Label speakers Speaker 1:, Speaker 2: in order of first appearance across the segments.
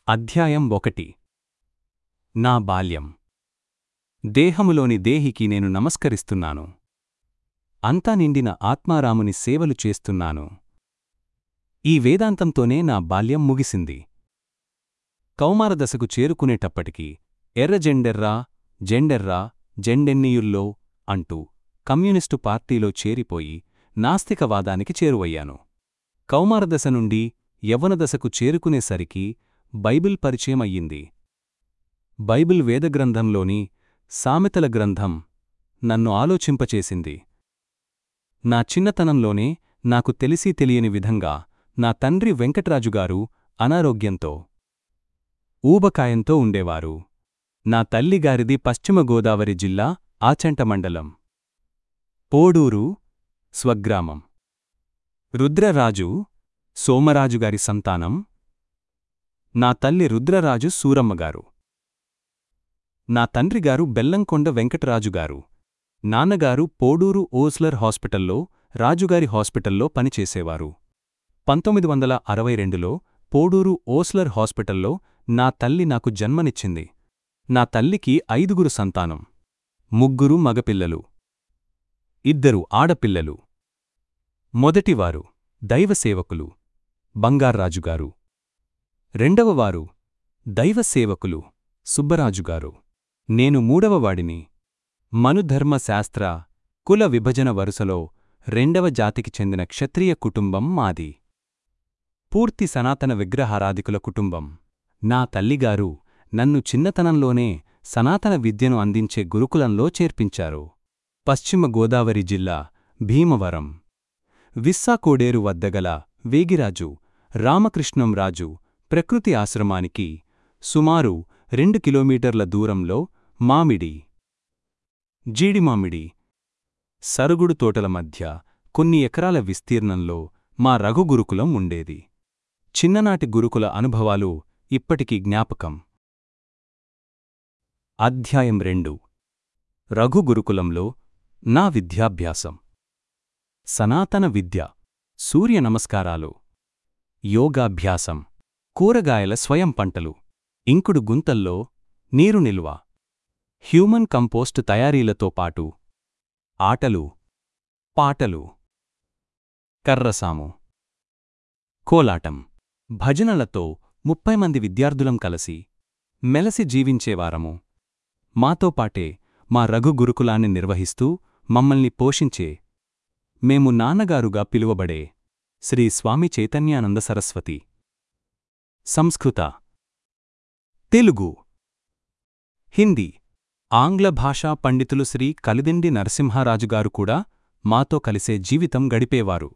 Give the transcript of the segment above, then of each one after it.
Speaker 1: అధ్యాయం ఒకటి నా బాల్యం దేహములోని దేహికి నేను నమస్కరిస్తున్నాను అంతా నిండిన ఆత్మారాముని సేవలు చేస్తున్నాను ఈ వేదాంతంతోనే నా బాల్యం ముగిసింది కౌమారదశకు చేరుకునేటప్పటికి ఎర్ర జెండెర్రా జెండెర్రా జెండెన్నియుల్లో అంటూ కమ్యూనిస్టు పార్టీలో చేరిపోయి నాస్తికవాదానికి చేరువయ్యాను కౌమారదశ నుండి యవ్వనదశకు చేరుకునేసరికి బైబిల్ పరిచయం అయ్యింది బైబిల్ వేదగ్రంథంలోని సామెతల గ్రంథం నన్ను ఆలోచింపచేసింది నా చిన్నతనంలోనే నాకు తెలిసీ తెలియని విధంగా నా తండ్రి వెంకట్రాజుగారు అనారోగ్యంతో ఊబకాయంతో ఉండేవారు నా తల్లిగారిది పశ్చిమ గోదావరి జిల్లా ఆచంట మండలం పోడూరు స్వగ్రామం రుద్రరాజు సోమరాజుగారి సంతానం నా తల్లి రుద్రరాజు సూరమ్మగారు నా తండ్రిగారు బెల్లంకొండ వెంకటరాజుగారు నాన్నగారు పోడూరు ఓస్లర్ హాస్పిటల్లో రాజుగారి హాస్పిటల్లో పనిచేసేవారు పంతొమ్మిది వందల అరవై రెండులో పోడూరు ఓస్లర్ హాస్పిటల్లో నా తల్లి నాకు జన్మనిచ్చింది నా తల్లికి ఐదుగురు సంతానం ముగ్గురు మగపిల్లలు ఇద్దరు ఆడపిల్లలు మొదటివారు దైవసేవకులు బంగార్రాజుగారు రెండవవారు దైవసేవకులు సుబ్బరాజుగారు నేను మూడవవాడిని మనుధర్మశాస్త్ర కుల విభజన వరుసలో రెండవ జాతికి చెందిన క్షత్రియ కుటుంబం మాది పూర్తి సనాతన విగ్రహారాధికుల కుటుంబం నా తల్లిగారు నన్ను చిన్నతనంలోనే సనాతన విద్యను అందించే గురుకులంలో చేర్పించారు పశ్చిమ గోదావరి జిల్లా భీమవరం విస్సాకోడేరు వద్దగల వేగిరాజు రామకృష్ణంరాజు ప్రకృతి ఆశ్రమానికి సుమారు రెండు కిలోమీటర్ల దూరంలో మామిడి జీడిమామిడి సరుగుడు తోటల మధ్య కొన్ని ఎకరాల విస్తీర్ణంలో మా రఘు గురుకులం ఉండేది చిన్ననాటి గురుకుల అనుభవాలు ఇప్పటికీ జ్ఞాపకం అధ్యాయం రెండు రఘు గురుకులంలో నా విద్యాభ్యాసం సనాతన విద్య సూర్య నమస్కారాలు యోగాభ్యాసం కూరగాయల స్వయం పంటలు ఇంకుడు గుంతల్లో నీరు నిల్వ హ్యూమన్ కంపోస్ట్ తయారీలతో పాటు ఆటలు పాటలు కర్రసాము కోలాటం భజనలతో ముప్పై మంది విద్యార్థులం కలిసి మెలసి జీవించేవారము మాతో పాటే మా రఘు గురుకులాన్ని నిర్వహిస్తూ మమ్మల్ని పోషించే మేము నాన్నగారుగా పిలువబడే శ్రీ స్వామి చైతన్యానంద సరస్వతి సంస్కృత తెలుగు హిందీ ఆంగ్ల భాషా పండితులు శ్రీ కలిదిండి నరసింహారాజుగారు కూడా మాతో కలిసే జీవితం గడిపేవారు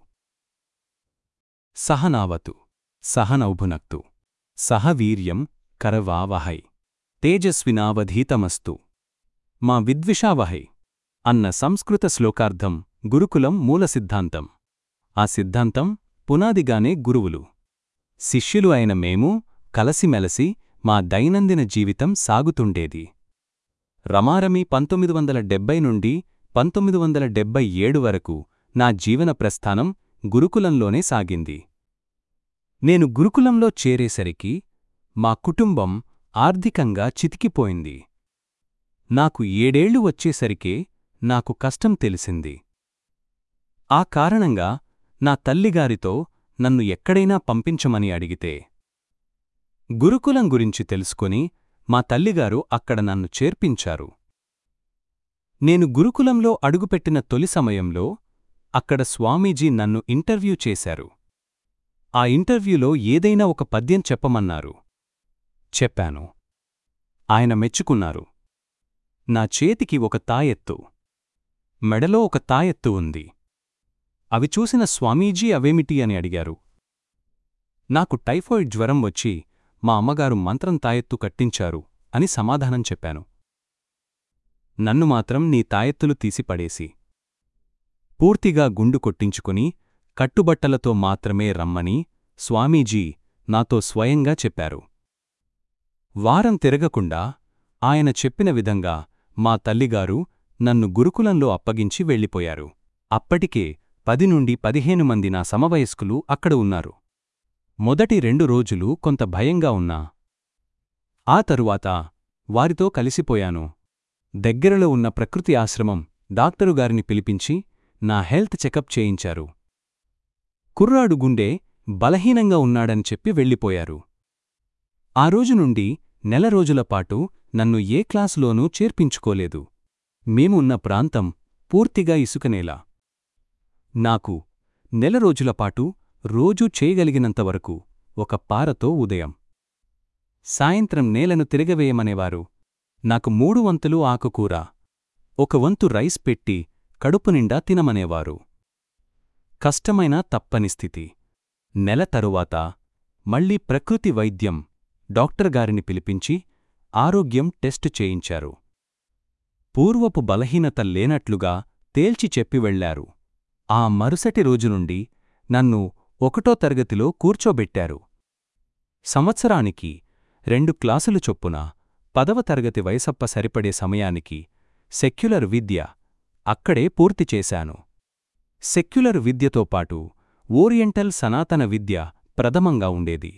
Speaker 1: సహనావతు సహనౌభునక్తు సహవీర్యం కరవావహై తేజస్వినావధీతమస్తు మా విద్విషావహై అన్న సంస్కృత శ్లోకార్థం గురుకులం మూల సిద్ధాంతం ఆ సిద్ధాంతం పునాదిగానే గురువులు శిష్యులు అయిన మేము కలసిమెలసి మా దైనందిన జీవితం సాగుతుండేది రమారమి పంతొమ్మిది వందల డెబ్బై నుండి పంతొమ్మిది వందల డెబ్బై ఏడు వరకు నా జీవన ప్రస్థానం గురుకులంలోనే సాగింది నేను గురుకులంలో చేరేసరికి మా కుటుంబం ఆర్థికంగా చితికిపోయింది నాకు ఏడేళ్లు వచ్చేసరికే నాకు కష్టం తెలిసింది ఆ కారణంగా నా తల్లిగారితో నన్ను ఎక్కడైనా పంపించమని అడిగితే గురుకులం గురించి తెలుసుకొని మా తల్లిగారు అక్కడ నన్ను చేర్పించారు నేను గురుకులంలో అడుగుపెట్టిన తొలి సమయంలో అక్కడ స్వామీజీ నన్ను ఇంటర్వ్యూ చేశారు ఆ ఇంటర్వ్యూలో ఏదైనా ఒక పద్యం చెప్పమన్నారు చెప్పాను ఆయన మెచ్చుకున్నారు నా చేతికి ఒక తాయెత్తు మెడలో ఒక తాయెత్తు ఉంది అవి చూసిన స్వామీజీ అవేమిటి అని అడిగారు నాకు టైఫాయిడ్ జ్వరం వచ్చి మా అమ్మగారు మంత్రం తాయెత్తు కట్టించారు అని సమాధానం చెప్పాను నన్ను మాత్రం నీ తాయెత్తులు తీసిపడేసి పూర్తిగా గుండు కొట్టించుకుని కట్టుబట్టలతో మాత్రమే రమ్మని స్వామీజీ నాతో స్వయంగా చెప్పారు వారం తిరగకుండా ఆయన చెప్పిన విధంగా మా తల్లిగారు నన్ను గురుకులంలో అప్పగించి వెళ్ళిపోయారు అప్పటికే పది నుండి పదిహేను మంది నా సమవయస్కులు అక్కడ ఉన్నారు మొదటి రెండు రోజులు కొంత భయంగా ఉన్నా ఆ తరువాత వారితో కలిసిపోయాను దగ్గరలో ఉన్న ప్రకృతి ఆశ్రమం డాక్టరుగారిని పిలిపించి నా హెల్త్ చెకప్ చేయించారు కుర్రాడు గుండె బలహీనంగా ఉన్నాడని చెప్పి వెళ్ళిపోయారు ఆ రోజు నుండి నెల రోజులపాటు నన్ను ఏ క్లాసులోనూ చేర్పించుకోలేదు మేము ఉన్న ప్రాంతం పూర్తిగా ఇసుకనేల నాకు నెల రోజులపాటు రోజూ చేయగలిగినంతవరకు ఒక పారతో ఉదయం సాయంత్రం నేలను తిరగవేయమనేవారు నాకు మూడు వంతులు ఆకుకూర ఒక వంతు రైస్ పెట్టి కడుపు నిండా తినమనేవారు కష్టమైన తప్పని స్థితి నెల తరువాత మళ్ళీ ప్రకృతి వైద్యం డాక్టర్ గారిని పిలిపించి ఆరోగ్యం టెస్టు చేయించారు పూర్వపు బలహీనత లేనట్లుగా తేల్చి చెప్పి వెళ్లారు ఆ మరుసటి రోజు నుండి నన్ను ఒకటో తరగతిలో కూర్చోబెట్టారు సంవత్సరానికి రెండు క్లాసులు చొప్పున పదవ తరగతి వయసప్ప సరిపడే సమయానికి సెక్యులర్ విద్య అక్కడే పూర్తి చేశాను సెక్యులర్ విద్యతో పాటు ఓరియంటల్ సనాతన విద్య ప్రథమంగా ఉండేది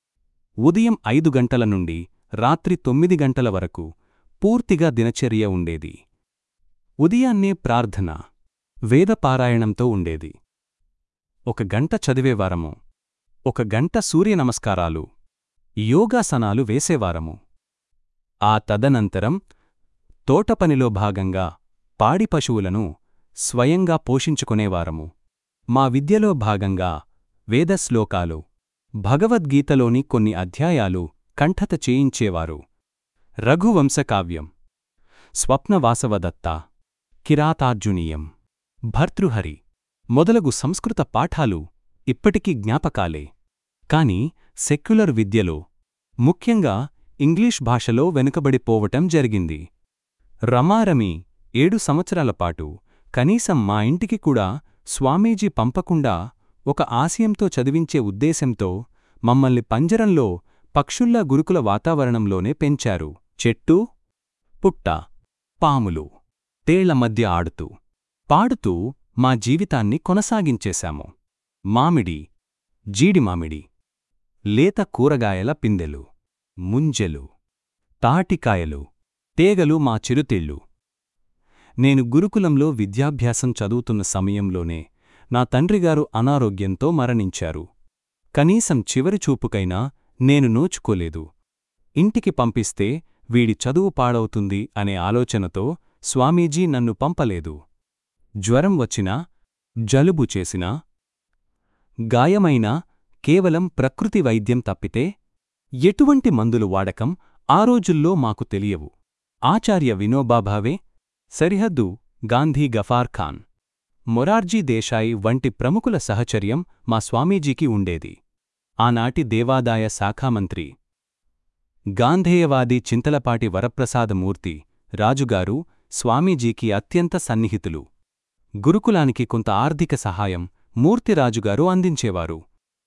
Speaker 1: ఉదయం ఐదు గంటల నుండి రాత్రి తొమ్మిది గంటల వరకు పూర్తిగా దినచర్య ఉండేది ఉదయాన్నే ప్రార్థన వేదపారాయణంతో ఉండేది ఒక గంట చదివేవారము ఒక గంట సూర్యనమస్కారాలు యోగాసనాలు వేసేవారము ఆ తదనంతరం తోటపనిలో భాగంగా పాడి పశువులను స్వయంగా పోషించుకునేవారము మా విద్యలో భాగంగా వేదశ్లోకాలు భగవద్గీతలోని కొన్ని అధ్యాయాలు కంఠత చేయించేవారు రఘువంశకావ్యం స్వప్నవాసవదత్త కిరాతార్జునీయం భర్తృహరి మొదలగు సంస్కృత పాఠాలు ఇప్పటికీ జ్ఞాపకాలే కాని సెక్యులర్ విద్యలో ముఖ్యంగా ఇంగ్లీష్ భాషలో వెనుకబడిపోవటం జరిగింది రమారమి ఏడు సంవత్సరాల పాటు కనీసం మా ఇంటికి కూడా స్వామీజీ పంపకుండా ఒక ఆశయంతో చదివించే ఉద్దేశంతో మమ్మల్ని పంజరంలో పక్షుల్లా గురుకుల వాతావరణంలోనే పెంచారు చెట్టు పుట్ట పాములు తేళ్ల మధ్య ఆడుతూ పాడుతూ మా జీవితాన్ని కొనసాగించేశాము మామిడి జీడి మామిడి లేత కూరగాయల పిందెలు ముంజెలు తాటికాయలు తేగలు మా చిరుతిళ్ళు నేను గురుకులంలో విద్యాభ్యాసం చదువుతున్న సమయంలోనే నా తండ్రిగారు అనారోగ్యంతో మరణించారు కనీసం చివరి చూపుకైనా నేను నోచుకోలేదు ఇంటికి పంపిస్తే వీడి చదువు పాడవుతుంది అనే ఆలోచనతో స్వామీజీ నన్ను పంపలేదు జ్వరం వచ్చినా జలుబు చేసినా గాయమైనా కేవలం ప్రకృతి వైద్యం తప్పితే ఎటువంటి మందులు వాడకం ఆ రోజుల్లో మాకు తెలియవు ఆచార్య వినోబాభావే సరిహద్దు గాంధీ గఫార్ ఖాన్ మొరార్జీ దేశాయి వంటి ప్రముఖుల సహచర్యం మా స్వామీజీకి ఉండేది ఆనాటి దేవాదాయ శాఖామంత్రి గాంధేయవాది చింతలపాటి వరప్రసాదమూర్తి రాజుగారు స్వామీజీకి అత్యంత సన్నిహితులు గురుకులానికి కొంత ఆర్థిక సహాయం మూర్తిరాజుగారు అందించేవారు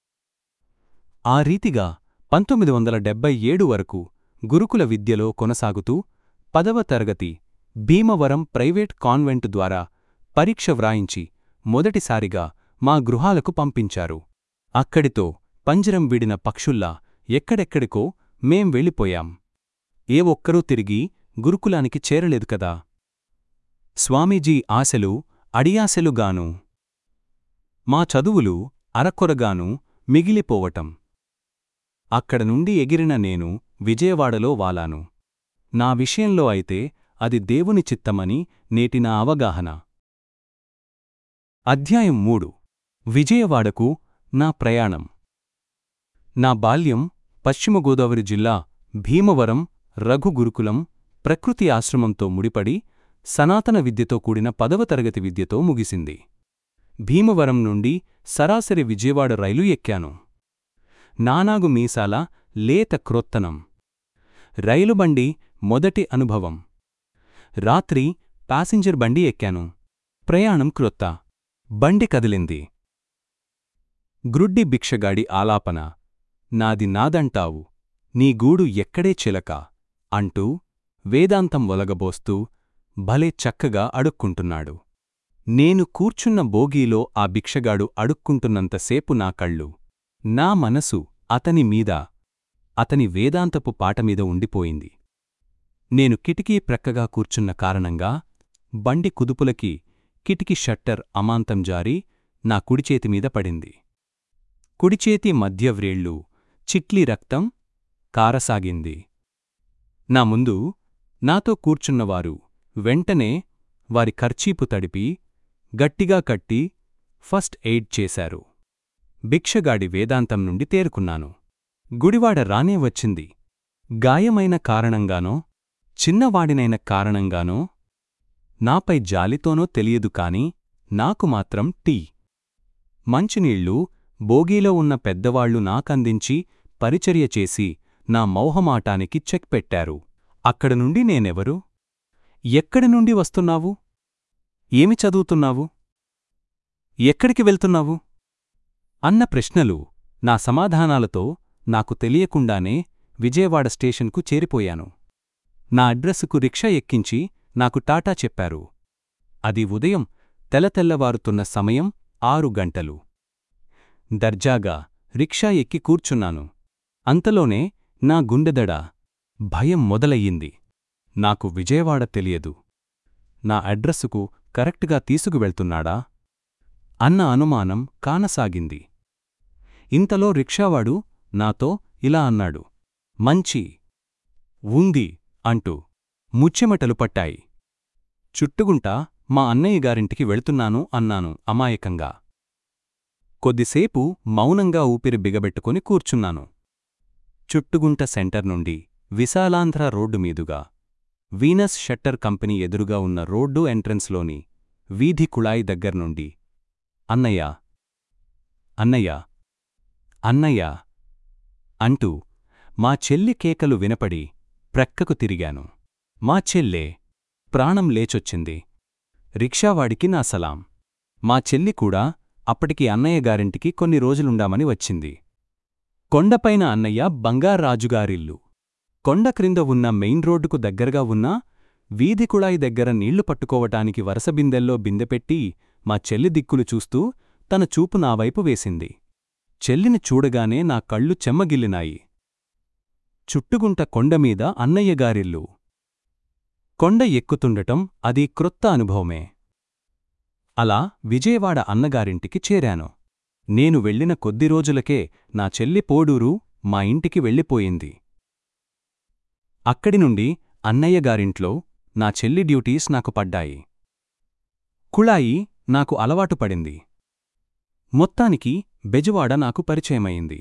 Speaker 1: ఆ రీతిగా పంతొమ్మిది వందల డెబ్బై ఏడు వరకు గురుకుల విద్యలో కొనసాగుతూ పదవ తరగతి భీమవరం ప్రైవేట్ కాన్వెంట్ ద్వారా పరీక్ష వ్రాయించి మొదటిసారిగా మా గృహాలకు పంపించారు అక్కడితో పంజరం విడిన పక్షుల్లా ఎక్కడెక్కడికో మేం వెళ్ళిపోయాం ఏ ఒక్కరూ తిరిగి గురుకులానికి చేరలేదు కదా స్వామీజీ ఆశలు అడియాశలుగాను మా చదువులు అరకొరగాను మిగిలిపోవటం అక్కడ నుండి ఎగిరిన నేను విజయవాడలో వాలాను నా విషయంలో అయితే అది దేవుని చిత్తమని నేటి నా అవగాహన అధ్యాయం మూడు విజయవాడకు నా ప్రయాణం నా బాల్యం పశ్చిమ గోదావరి జిల్లా భీమవరం రఘు గురుకులం ప్రకృతి ఆశ్రమంతో ముడిపడి సనాతన విద్యతో కూడిన పదవ తరగతి విద్యతో ముగిసింది భీమవరం నుండి సరాసరి విజయవాడ రైలు ఎక్కాను నానాగు మీసాల లేత క్రొత్తనం రైలుబండి మొదటి అనుభవం రాత్రి ప్యాసింజర్ బండి ఎక్కాను ప్రయాణం క్రొత్త బండి కదిలింది గ్రుడ్డి భిక్షగాడి ఆలాపన నాది నాదంటావు నీ గూడు ఎక్కడే చిలక అంటూ వేదాంతం ఒలగబోస్తూ భలే చక్కగా అడుక్కుంటున్నాడు నేను కూర్చున్న బోగీలో ఆ భిక్షగాడు అడుక్కుంటున్నంతసేపు నా కళ్ళు నా మనసు అతని మీద అతని వేదాంతపు పాటమీద ఉండిపోయింది నేను కిటికీ ప్రక్కగా కూర్చున్న కారణంగా బండి కుదుపులకి కిటికీ షట్టర్ అమాంతం జారి నా కుడిచేతిమీద పడింది కుడిచేతి మధ్య వ్రేళ్ళు చిట్లి రక్తం కారసాగింది నా ముందు నాతో కూర్చున్నవారు వెంటనే వారి ఖర్చీపు తడిపి గట్టిగా కట్టి ఫస్ట్ ఎయిడ్ చేశారు భిక్షగాడి వేదాంతం నుండి తేరుకున్నాను గుడివాడ రానే వచ్చింది గాయమైన కారణంగానో చిన్నవాడినైన కారణంగానో నాపై జాలితోనో తెలియదు కాని నాకు మాత్రం టీ మంచినీళ్ళు బోగీలో ఉన్న పెద్దవాళ్లు నాకందించి పరిచర్య చేసి నా మౌహమాటానికి చెక్ పెట్టారు అక్కడ నుండి నేనెవరు ఎక్కడి నుండి వస్తున్నావు ఏమి చదువుతున్నావు ఎక్కడికి వెళ్తున్నావు అన్న ప్రశ్నలు నా సమాధానాలతో నాకు తెలియకుండానే విజయవాడ స్టేషన్కు చేరిపోయాను నా అడ్రస్సుకు రిక్షా ఎక్కించి నాకు టాటా చెప్పారు అది ఉదయం తెల్లతెల్లవారుతున్న సమయం ఆరు గంటలు దర్జాగా రిక్షా ఎక్కి కూర్చున్నాను అంతలోనే నా గుండెదడ భయం మొదలయ్యింది నాకు విజయవాడ తెలియదు నా అడ్రస్సుకు కరెక్ట్గా తీసుకువెళ్తున్నాడా అన్న అనుమానం కానసాగింది ఇంతలో రిక్షావాడు నాతో ఇలా అన్నాడు మంచి ఉంది అంటూ ముచ్చెమటలు పట్టాయి చుట్టుగుంటా మా అన్నయ్య గారింటికి వెళ్తున్నాను అన్నాను అమాయకంగా కొద్దిసేపు మౌనంగా ఊపిరి బిగబెట్టుకుని కూర్చున్నాను చుట్టుగుంట సెంటర్ నుండి విశాలాంధ్ర రోడ్డు మీదుగా వీనస్ షట్టర్ కంపెనీ ఎదురుగా ఉన్న రోడ్డు ఎంట్రన్స్లోని వీధి కుళాయి దగ్గర్నుండి అన్నయ్య అన్నయ్య అన్నయ్య అంటూ మా చెల్లి కేకలు వినపడి ప్రక్కకు తిరిగాను మా చెల్లే ప్రాణం లేచొచ్చింది రిక్షావాడికి నా సలాం మా చెల్లి కూడా అప్పటికి అన్నయ్య గారింటికి కొన్ని రోజులుండామని వచ్చింది కొండపైన అన్నయ్య బంగారాజుగారిల్లు కొండ క్రింద ఉన్న మెయిన్ రోడ్డుకు దగ్గరగా ఉన్న వీధి కుళాయి దగ్గర నీళ్లు పట్టుకోవటానికి వరసబిందెల్లో బిందెపెట్టి మా చెల్లి దిక్కులు చూస్తూ తన చూపు నా వైపు వేసింది చెల్లిని చూడగానే నా కళ్ళు చెమ్మగిల్లినాయి చుట్టుగుంట కొండమీద అన్నయ్యగారిల్లు కొండ ఎక్కుతుండటం అది క్రొత్త అనుభవమే అలా విజయవాడ అన్నగారింటికి చేరాను నేను వెళ్ళిన కొద్ది రోజులకే నా చెల్లి పోడూరు మా ఇంటికి వెళ్ళిపోయింది అక్కడి నుండి అన్నయ్యగారింట్లో నా చెల్లి డ్యూటీస్ నాకు పడ్డాయి కుళాయి నాకు అలవాటు పడింది మొత్తానికి బెజవాడ నాకు పరిచయమైంది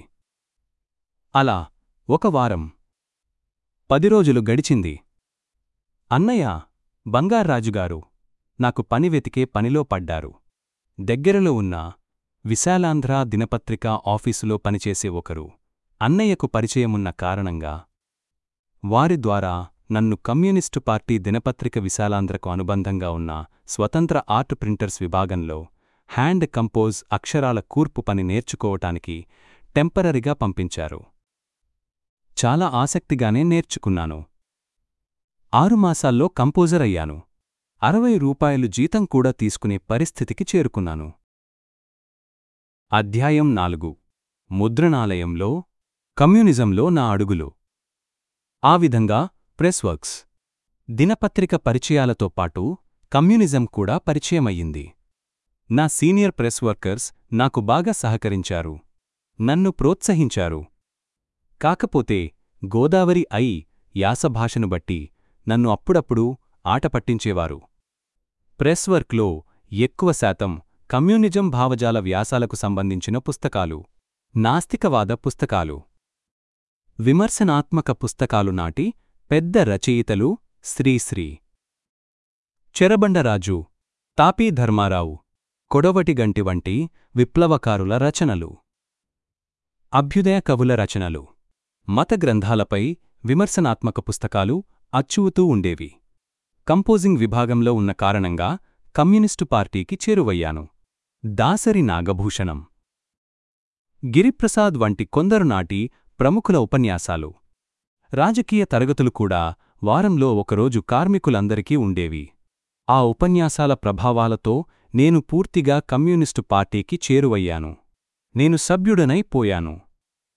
Speaker 1: అలా ఒక వారం పది రోజులు గడిచింది అన్నయ్య బంగార్రాజుగారు నాకు పని వెతికే పనిలో పడ్డారు దగ్గరలో ఉన్న విశాలాంధ్ర దినపత్రిక ఆఫీసులో పనిచేసే ఒకరు అన్నయ్యకు పరిచయమున్న కారణంగా వారి ద్వారా నన్ను కమ్యూనిస్టు పార్టీ దినపత్రిక విశాలాంధ్రకు అనుబంధంగా ఉన్న స్వతంత్ర ఆర్ట్ ప్రింటర్స్ విభాగంలో హ్యాండ్ కంపోజ్ అక్షరాల కూర్పు పని నేర్చుకోవటానికి టెంపరరీగా పంపించారు చాలా ఆసక్తిగానే నేర్చుకున్నాను ఆరు మాసాల్లో కంపోజర్ అయ్యాను అరవై రూపాయలు జీతం కూడా తీసుకునే పరిస్థితికి చేరుకున్నాను అధ్యాయం నాలుగు ముద్రణాలయంలో కమ్యూనిజంలో నా అడుగులు ఆ విధంగా ప్రెస్ వర్క్స్ దినపత్రిక పరిచయాలతో పాటు కమ్యూనిజం కూడా పరిచయమయ్యింది నా సీనియర్ ప్రెస్ వర్కర్స్ నాకు బాగా సహకరించారు నన్ను ప్రోత్సహించారు కాకపోతే గోదావరి ఐ యాసభాషను బట్టి నన్ను అప్పుడప్పుడు ఆట పట్టించేవారు ప్రెస్ వర్క్లో ఎక్కువ శాతం కమ్యూనిజం భావజాల వ్యాసాలకు సంబంధించిన పుస్తకాలు నాస్తికవాద పుస్తకాలు విమర్శనాత్మక పుస్తకాలు నాటి పెద్ద రచయితలు శ్రీశ్రీ చెరబండరాజు తాపీ ధర్మారావు కొడవటిగంటి వంటి విప్లవకారుల రచనలు అభ్యుదయ కవుల రచనలు మత గ్రంథాలపై విమర్శనాత్మక పుస్తకాలు అచ్చూతూ ఉండేవి కంపోజింగ్ విభాగంలో ఉన్న కారణంగా కమ్యూనిస్టు పార్టీకి చేరువయ్యాను దాసరి నాగభూషణం గిరిప్రసాద్ వంటి కొందరు నాటి ప్రముఖుల ఉపన్యాసాలు రాజకీయ తరగతులు కూడా వారంలో ఒకరోజు కార్మికులందరికీ ఉండేవి ఆ ఉపన్యాసాల ప్రభావాలతో నేను పూర్తిగా కమ్యూనిస్టు పార్టీకి చేరువయ్యాను నేను సభ్యుడనై పోయాను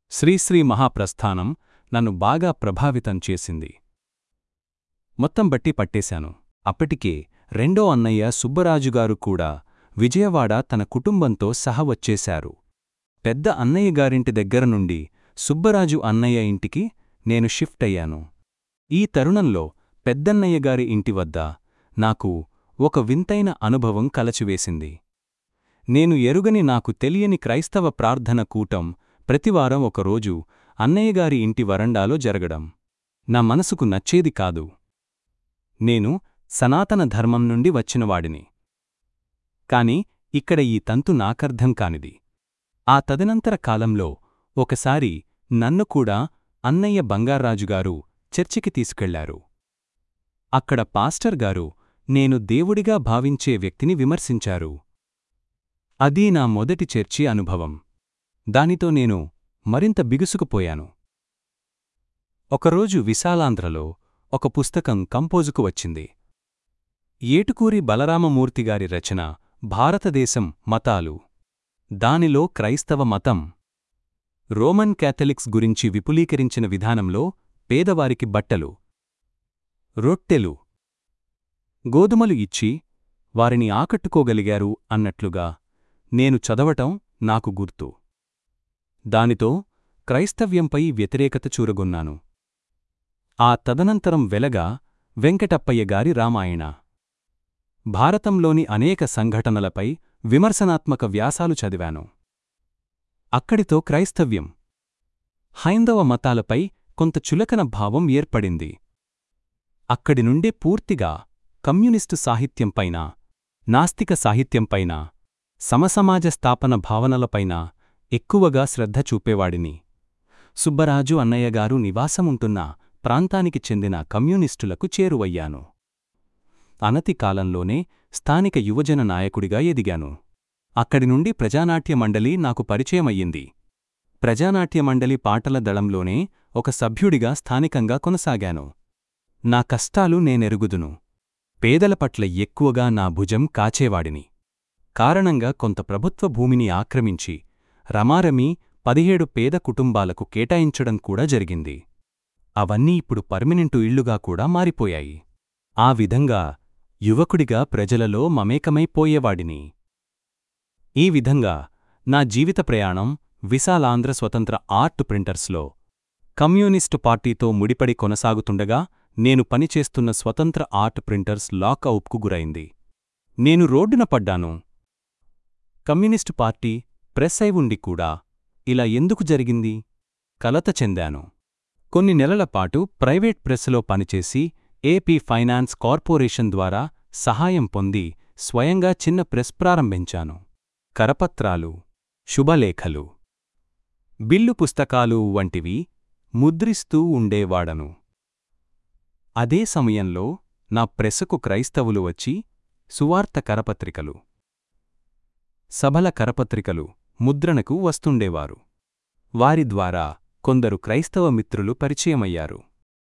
Speaker 1: శ్రీశ్రీ మహాప్రస్థానం నన్ను బాగా ప్రభావితం చేసింది మొత్తం బట్టి పట్టేశాను అప్పటికే రెండో అన్నయ్య సుబ్బరాజుగారు కూడా విజయవాడ తన కుటుంబంతో సహ వచ్చేశారు పెద్ద అన్నయ్య గారింటి దగ్గర నుండి సుబ్బరాజు అన్నయ్య ఇంటికి నేను షిఫ్ట్ అయ్యాను ఈ తరుణంలో పెద్దన్నయ్య గారి ఇంటి వద్ద నాకు ఒక వింతైన అనుభవం కలచివేసింది నేను ఎరుగని నాకు తెలియని క్రైస్తవ ప్రార్థన కూటం ప్రతివారం ఒకరోజు అన్నయ్యగారి ఇంటి వరండాలో జరగడం నా మనసుకు నచ్చేది కాదు నేను సనాతన ధర్మం నుండి వచ్చినవాడిని కాని ఇక్కడ ఈ తంతు నాకర్థం కానిది ఆ తదనంతర కాలంలో ఒకసారి నన్ను కూడా అన్నయ్య బంగారాజుగారు చర్చికి తీసుకెళ్లారు అక్కడ పాస్టర్ గారు నేను దేవుడిగా భావించే వ్యక్తిని విమర్శించారు అదీ నా మొదటి చర్చి అనుభవం దానితో నేను మరింత బిగుసుకుపోయాను ఒకరోజు విశాలాంధ్రలో ఒక పుస్తకం కంపోజుకు వచ్చింది ఏటుకూరి బలరామమూర్తిగారి రచన భారతదేశం మతాలు దానిలో క్రైస్తవ మతం రోమన్ క్యాథలిక్స్ గురించి విపులీకరించిన విధానంలో పేదవారికి బట్టలు రొట్టెలు గోధుమలు ఇచ్చి వారిని ఆకట్టుకోగలిగారు అన్నట్లుగా నేను చదవటం నాకు గుర్తు దానితో క్రైస్తవ్యంపై వ్యతిరేకత చూరగొన్నాను ఆ తదనంతరం వెలగా వెంకటప్పయ్య గారి రామాయణ భారతంలోని అనేక సంఘటనలపై విమర్శనాత్మక వ్యాసాలు చదివాను అక్కడితో క్రైస్తవ్యం హైందవ మతాలపై కొంత చులకన భావం ఏర్పడింది అక్కడి నుండే పూర్తిగా కమ్యూనిస్టు సాహిత్యంపైన నాస్తిక సాహిత్యంపైన సమసమాజ స్థాపన భావనలపైన ఎక్కువగా శ్రద్ధ చూపేవాడిని సుబ్బరాజు అన్నయ్యగారు నివాసముంటున్న ప్రాంతానికి చెందిన కమ్యూనిస్టులకు చేరువయ్యాను అనతి కాలంలోనే స్థానిక యువజన నాయకుడిగా ఎదిగాను అక్కడి నుండి ప్రజానాట్య మండలి నాకు పరిచయమయ్యింది ప్రజానాట్య మండలి పాటల దళంలోనే ఒక సభ్యుడిగా స్థానికంగా కొనసాగాను నా కష్టాలు నేనెరుగుదును పేదల పట్ల ఎక్కువగా నా భుజం కాచేవాడిని కారణంగా కొంత ప్రభుత్వ భూమిని ఆక్రమించి రమారమి పదిహేడు పేద కుటుంబాలకు కేటాయించడం కూడా జరిగింది అవన్నీ ఇప్పుడు పర్మినెంటు ఇళ్లుగా కూడా మారిపోయాయి ఆ విధంగా యువకుడిగా ప్రజలలో మమేకమైపోయేవాడిని ఈ విధంగా నా జీవిత ప్రయాణం విశాలాంధ్ర స్వతంత్ర ఆర్ట్ ప్రింటర్స్లో కమ్యూనిస్టు పార్టీతో ముడిపడి కొనసాగుతుండగా నేను పనిచేస్తున్న స్వతంత్ర ఆర్ట్ ప్రింటర్స్ లాకౌట్కు గురైంది నేను రోడ్డున పడ్డాను కమ్యూనిస్టు పార్టీ ప్రెస్ అయి ఉండి కూడా ఇలా ఎందుకు జరిగింది కలత చెందాను కొన్ని నెలల పాటు ప్రైవేట్ ప్రెస్లో పనిచేసి ఏపీ ఫైనాన్స్ కార్పొరేషన్ ద్వారా సహాయం పొంది స్వయంగా చిన్న ప్రెస్ ప్రారంభించాను కరపత్రాలు శుభలేఖలు బిల్లు పుస్తకాలు వంటివి ముద్రిస్తూ ఉండేవాడను అదే సమయంలో నా ప్రెస్సుకు క్రైస్తవులు వచ్చి సువార్త కరపత్రికలు సభల కరపత్రికలు ముద్రణకు వస్తుండేవారు వారి ద్వారా కొందరు క్రైస్తవ మిత్రులు పరిచయమయ్యారు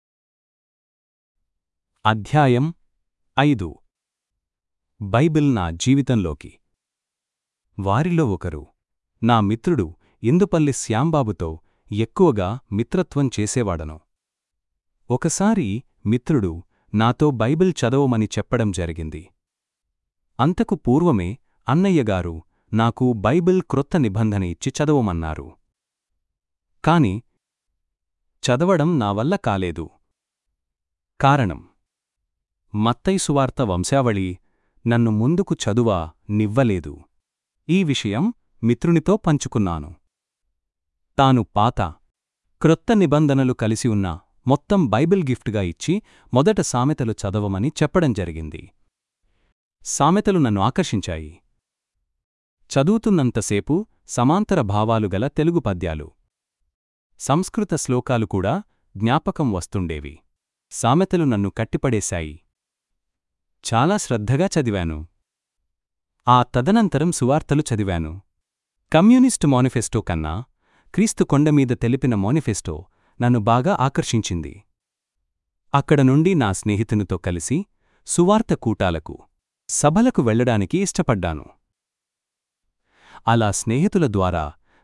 Speaker 1: అధ్యాయం ఐదు బైబిల్ నా జీవితంలోకి వారిలో ఒకరు నా మిత్రుడు ఇందుపల్లి శ్యాంబాబుతో ఎక్కువగా మిత్రత్వం చేసేవాడను ఒకసారి మిత్రుడు నాతో బైబిల్ చదవమని చెప్పడం జరిగింది అంతకు పూర్వమే అన్నయ్యగారు నాకు బైబిల్ క్రొత్త నిబంధన ఇచ్చి చదవమన్నారు కాని చదవడం నా వల్ల కాలేదు కారణం మత్తైసువార్త వంశావళి నన్ను ముందుకు చదువా నివ్వలేదు ఈ విషయం మిత్రునితో పంచుకున్నాను తాను పాత క్రొత్త నిబంధనలు కలిసి ఉన్న మొత్తం బైబిల్ గిఫ్ట్గా ఇచ్చి మొదట సామెతలు చదవమని చెప్పడం జరిగింది సామెతలు నన్ను ఆకర్షించాయి చదువుతున్నంతసేపు సమాంతర భావాలు గల తెలుగు పద్యాలు సంస్కృత శ్లోకాలు కూడా జ్ఞాపకం వస్తుండేవి సామెతలు నన్ను కట్టిపడేశాయి చాలా శ్రద్ధగా చదివాను ఆ తదనంతరం సువార్తలు చదివాను కమ్యూనిస్టు మానిఫెస్టో కన్నా క్రీస్తు కొండమీద తెలిపిన మానిఫెస్టో నన్ను బాగా ఆకర్షించింది అక్కడ నుండి నా స్నేహితునితో కలిసి సువార్త కూటాలకు సభలకు వెళ్లడానికి ఇష్టపడ్డాను అలా స్నేహితుల ద్వారా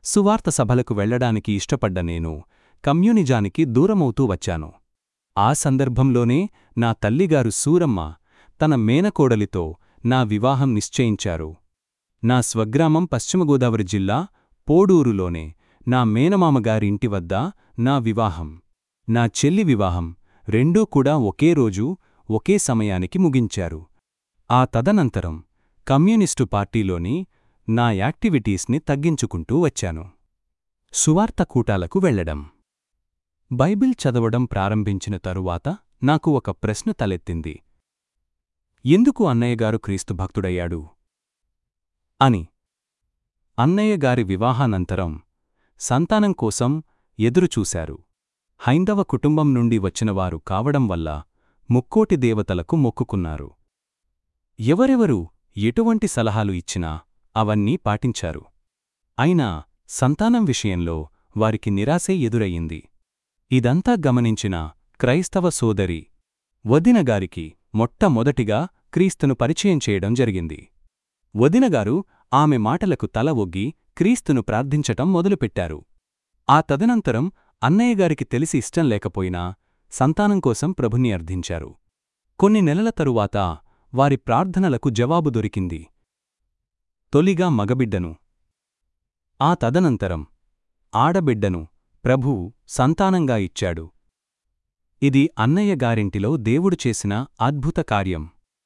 Speaker 1: సువార్త సభలకు వెళ్లడానికి ఇష్టపడ్డ నేను కమ్యూనిజానికి దూరమవుతూ వచ్చాను ఆ సందర్భంలోనే నా తల్లిగారు సూరమ్మ తన మేనకోడలితో నా వివాహం నిశ్చయించారు నా స్వగ్రామం పశ్చిమగోదావరి జిల్లా పోడూరులోనే నా మేనమామగారి ఇంటి వద్ద నా వివాహం నా చెల్లి వివాహం రెండూ కూడా ఒకే రోజు ఒకే సమయానికి ముగించారు ఆ తదనంతరం కమ్యూనిస్టు పార్టీలోని నా యాక్టివిటీస్ని తగ్గించుకుంటూ వచ్చాను సువార్త కూటాలకు వెళ్లడం బైబిల్ చదవడం ప్రారంభించిన తరువాత నాకు ఒక ప్రశ్న తలెత్తింది ఎందుకు అన్నయ్యగారు క్రీస్తు భక్తుడయ్యాడు అని అన్నయ్యగారి వివాహానంతరం సంతానం కోసం ఎదురుచూశారు హైందవ కుటుంబం నుండి వచ్చినవారు కావడం వల్ల ముక్కోటి దేవతలకు మొక్కుకున్నారు ఎవరెవరు ఎటువంటి సలహాలు ఇచ్చినా అవన్నీ పాటించారు అయినా సంతానం విషయంలో వారికి నిరాశే ఎదురయ్యింది ఇదంతా గమనించిన క్రైస్తవ సోదరి వదినగారికి మొట్టమొదటిగా క్రీస్తును పరిచయం చేయడం జరిగింది వదినగారు ఆమె మాటలకు తల ఒగ్గి క్రీస్తును ప్రార్థించటం మొదలుపెట్టారు ఆ తదనంతరం అన్నయ్యగారికి తెలిసి ఇష్టం లేకపోయినా సంతానం కోసం ప్రభుని అర్థించారు కొన్ని నెలల తరువాత వారి ప్రార్థనలకు జవాబు దొరికింది తొలిగా మగబిడ్డను ఆ తదనంతరం ఆడబిడ్డను ప్రభువు సంతానంగా ఇచ్చాడు ఇది అన్నయ్య గారింటిలో దేవుడు చేసిన అద్భుత కార్యం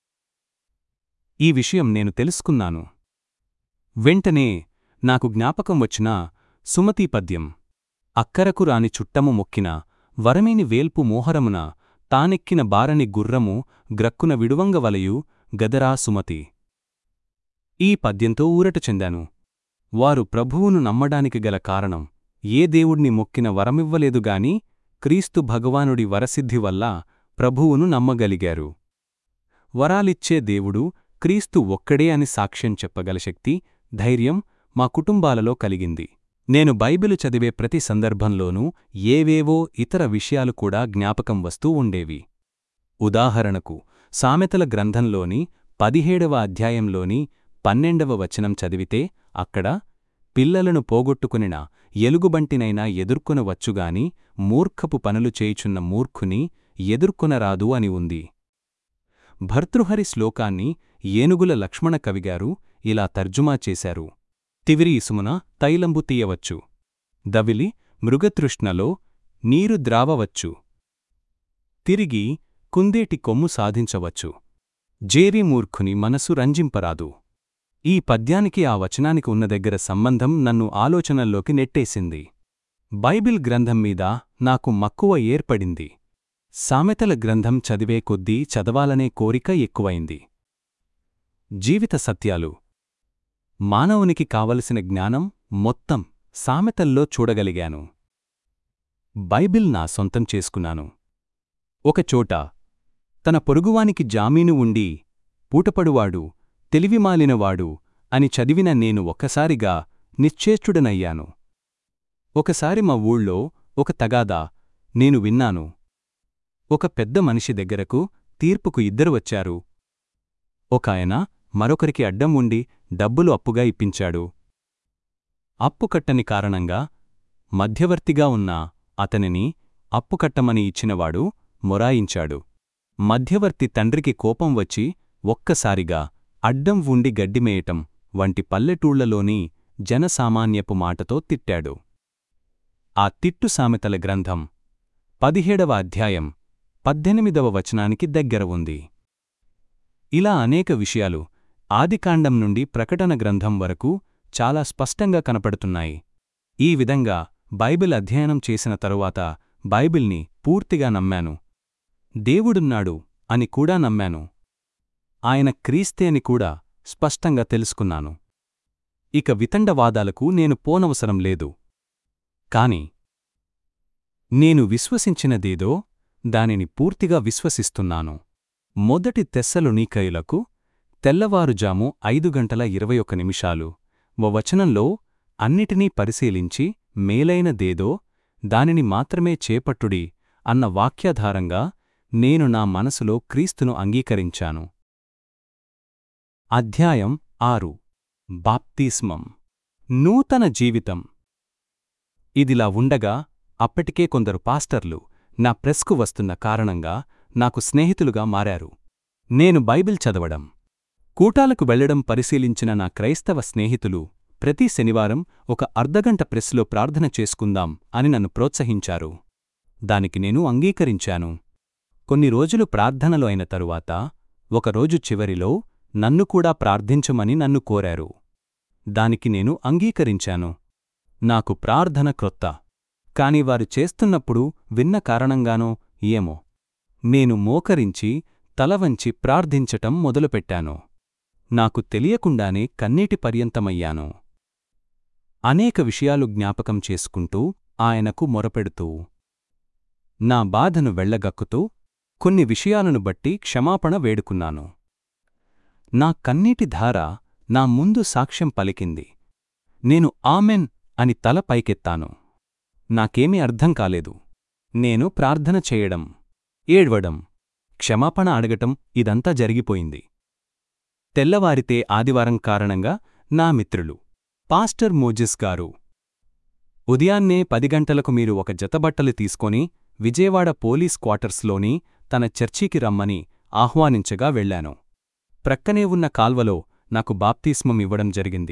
Speaker 1: ఈ విషయం నేను తెలుసుకున్నాను వెంటనే నాకు జ్ఞాపకం వచ్చిన సుమతీ పద్యం అక్కరకు రాని చుట్టము మొక్కిన వరమేని వేల్పు మోహరమున తానెక్కిన బారని గుర్రము గ్రక్కున విడువంగవలయు గదరా సుమతి ఈ పద్యంతో ఊరట చెందాను వారు ప్రభువును నమ్మడానికి గల కారణం ఏ దేవుణ్ణి మొక్కిన వరమివ్వలేదుగాని క్రీస్తు భగవానుడి వరసిద్ధి వల్ల ప్రభువును నమ్మగలిగారు వరాలిచ్చే దేవుడు క్రీస్తు ఒక్కడే అని సాక్ష్యం చెప్పగల శక్తి ధైర్యం మా కుటుంబాలలో కలిగింది నేను బైబిలు చదివే ప్రతి సందర్భంలోనూ ఏవేవో ఇతర విషయాలు కూడా జ్ఞాపకం వస్తూ ఉండేవి ఉదాహరణకు సామెతల గ్రంథంలోని పదిహేడవ అధ్యాయంలోని పన్నెండవ వచనం చదివితే అక్కడ పిల్లలను పోగొట్టుకునిన ఎలుగుబంటినైనా ఎదుర్కొనవచ్చుగాని మూర్ఖపు పనులు చేయుచున్న మూర్ఖుని ఎదుర్కొనరాదు అని ఉంది భర్తృహరి శ్లోకాన్ని ఏనుగుల లక్ష్మణ కవిగారు ఇలా తర్జుమా చేశారు తివిరి ఇసుమున తైలంబు తీయవచ్చు దవిలి మృగతృష్ణలో నీరు ద్రావవచ్చు తిరిగి కుందేటి కొమ్ము సాధించవచ్చు జేరీ మూర్ఖుని మనసు రంజింపరాదు ఈ పద్యానికి ఆ వచనానికి ఉన్న దగ్గర సంబంధం నన్ను ఆలోచనల్లోకి నెట్టేసింది బైబిల్ గ్రంథం మీద నాకు మక్కువ ఏర్పడింది సామెతల గ్రంథం చదివే కొద్దీ చదవాలనే కోరిక ఎక్కువైంది జీవిత సత్యాలు మానవునికి కావలసిన జ్ఞానం మొత్తం సామెతల్లో చూడగలిగాను బైబిల్ నా సొంతం చేసుకున్నాను ఒకచోట తన పొరుగువానికి జామీను ఉండి పూటపడువాడు తెలివిమాలినవాడు అని చదివిన నేను ఒక్కసారిగా నిశ్చేష్టుడనయ్యాను ఒకసారి మా ఊళ్ళో ఒక తగాదా నేను విన్నాను ఒక పెద్ద మనిషి దగ్గరకు తీర్పుకు ఇద్దరు వచ్చారు ఒకాయన మరొకరికి అడ్డం ఉండి డబ్బులు అప్పుగా ఇప్పించాడు అప్పు కట్టని కారణంగా మధ్యవర్తిగా ఉన్న అతనిని అప్పు కట్టమని ఇచ్చినవాడు మొరాయించాడు మధ్యవర్తి తండ్రికి కోపం వచ్చి ఒక్కసారిగా అడ్డం ఉండి గడ్డిమేయటం వంటి పల్లెటూళ్లలోని జనసామాన్యపు మాటతో తిట్టాడు ఆ తిట్టు సామెతల గ్రంథం పదిహేడవ అధ్యాయం పద్దెనిమిదవ వచనానికి దగ్గర ఉంది ఇలా అనేక విషయాలు ఆదికాండం నుండి ప్రకటన గ్రంథం వరకు చాలా స్పష్టంగా కనపడుతున్నాయి ఈ విధంగా బైబిల్ అధ్యయనం చేసిన తరువాత బైబిల్ని పూర్తిగా నమ్మాను దేవుడున్నాడు అని కూడా నమ్మాను ఆయన క్రీస్తే అని కూడా స్పష్టంగా తెలుసుకున్నాను ఇక వితండవాదాలకు నేను పోనవసరం లేదు కాని నేను విశ్వసించినదేదో దానిని పూర్తిగా విశ్వసిస్తున్నాను మొదటి తెస్సలునీకయులకు తెల్లవారుజాము ఐదు గంటల ఇరవై ఒక్క నిమిషాలు వ వచనంలో అన్నిటినీ పరిశీలించి మేలైనదేదో దానిని మాత్రమే చేపట్టుడి అన్న వాక్యాధారంగా నేను నా మనసులో క్రీస్తును అంగీకరించాను అధ్యాయం ఆరు బాప్తిస్మం నూతన జీవితం ఇదిలా ఉండగా అప్పటికే కొందరు పాస్టర్లు నా ప్రెస్కు వస్తున్న కారణంగా నాకు స్నేహితులుగా మారారు నేను బైబిల్ చదవడం కూటాలకు వెళ్లడం పరిశీలించిన నా క్రైస్తవ స్నేహితులు ప్రతి శనివారం ఒక అర్ధగంట ప్రెస్లో ప్రార్థన చేసుకుందాం అని నన్ను ప్రోత్సహించారు దానికి నేను అంగీకరించాను కొన్ని రోజులు ప్రార్థనలు అయిన తరువాత ఒకరోజు చివరిలో నన్ను కూడా ప్రార్థించమని నన్ను కోరారు దానికి నేను అంగీకరించాను నాకు ప్రార్థన క్రొత్త కాని వారు చేస్తున్నప్పుడు విన్న కారణంగానో ఏమో నేను మోకరించి తలవంచి ప్రార్థించటం మొదలుపెట్టాను నాకు తెలియకుండానే కన్నీటి పర్యంతమయ్యాను అనేక విషయాలు జ్ఞాపకం చేసుకుంటూ ఆయనకు మొరపెడుతూ నా బాధను వెళ్లగక్కుతూ కొన్ని విషయాలను బట్టి క్షమాపణ వేడుకున్నాను నా కన్నీటి ధార నా ముందు సాక్ష్యం పలికింది నేను ఆమెన్ అని తల పైకెత్తాను నాకేమీ అర్థం కాలేదు నేను ప్రార్థన చేయడం ఏడ్వడం క్షమాపణ అడగటం ఇదంతా జరిగిపోయింది తెల్లవారితే ఆదివారం కారణంగా నా మిత్రులు పాస్టర్ మోజెస్ గారు ఉదయాన్నే పది గంటలకు మీరు ఒక జతబట్టలు తీసుకొని విజయవాడ పోలీస్ క్వార్టర్స్లోని తన చర్చికి రమ్మని ఆహ్వానించగా వెళ్లాను ప్రక్కనే ఉన్న కాల్వలో నాకు బాప్తిస్మం ఇవ్వడం జరిగింది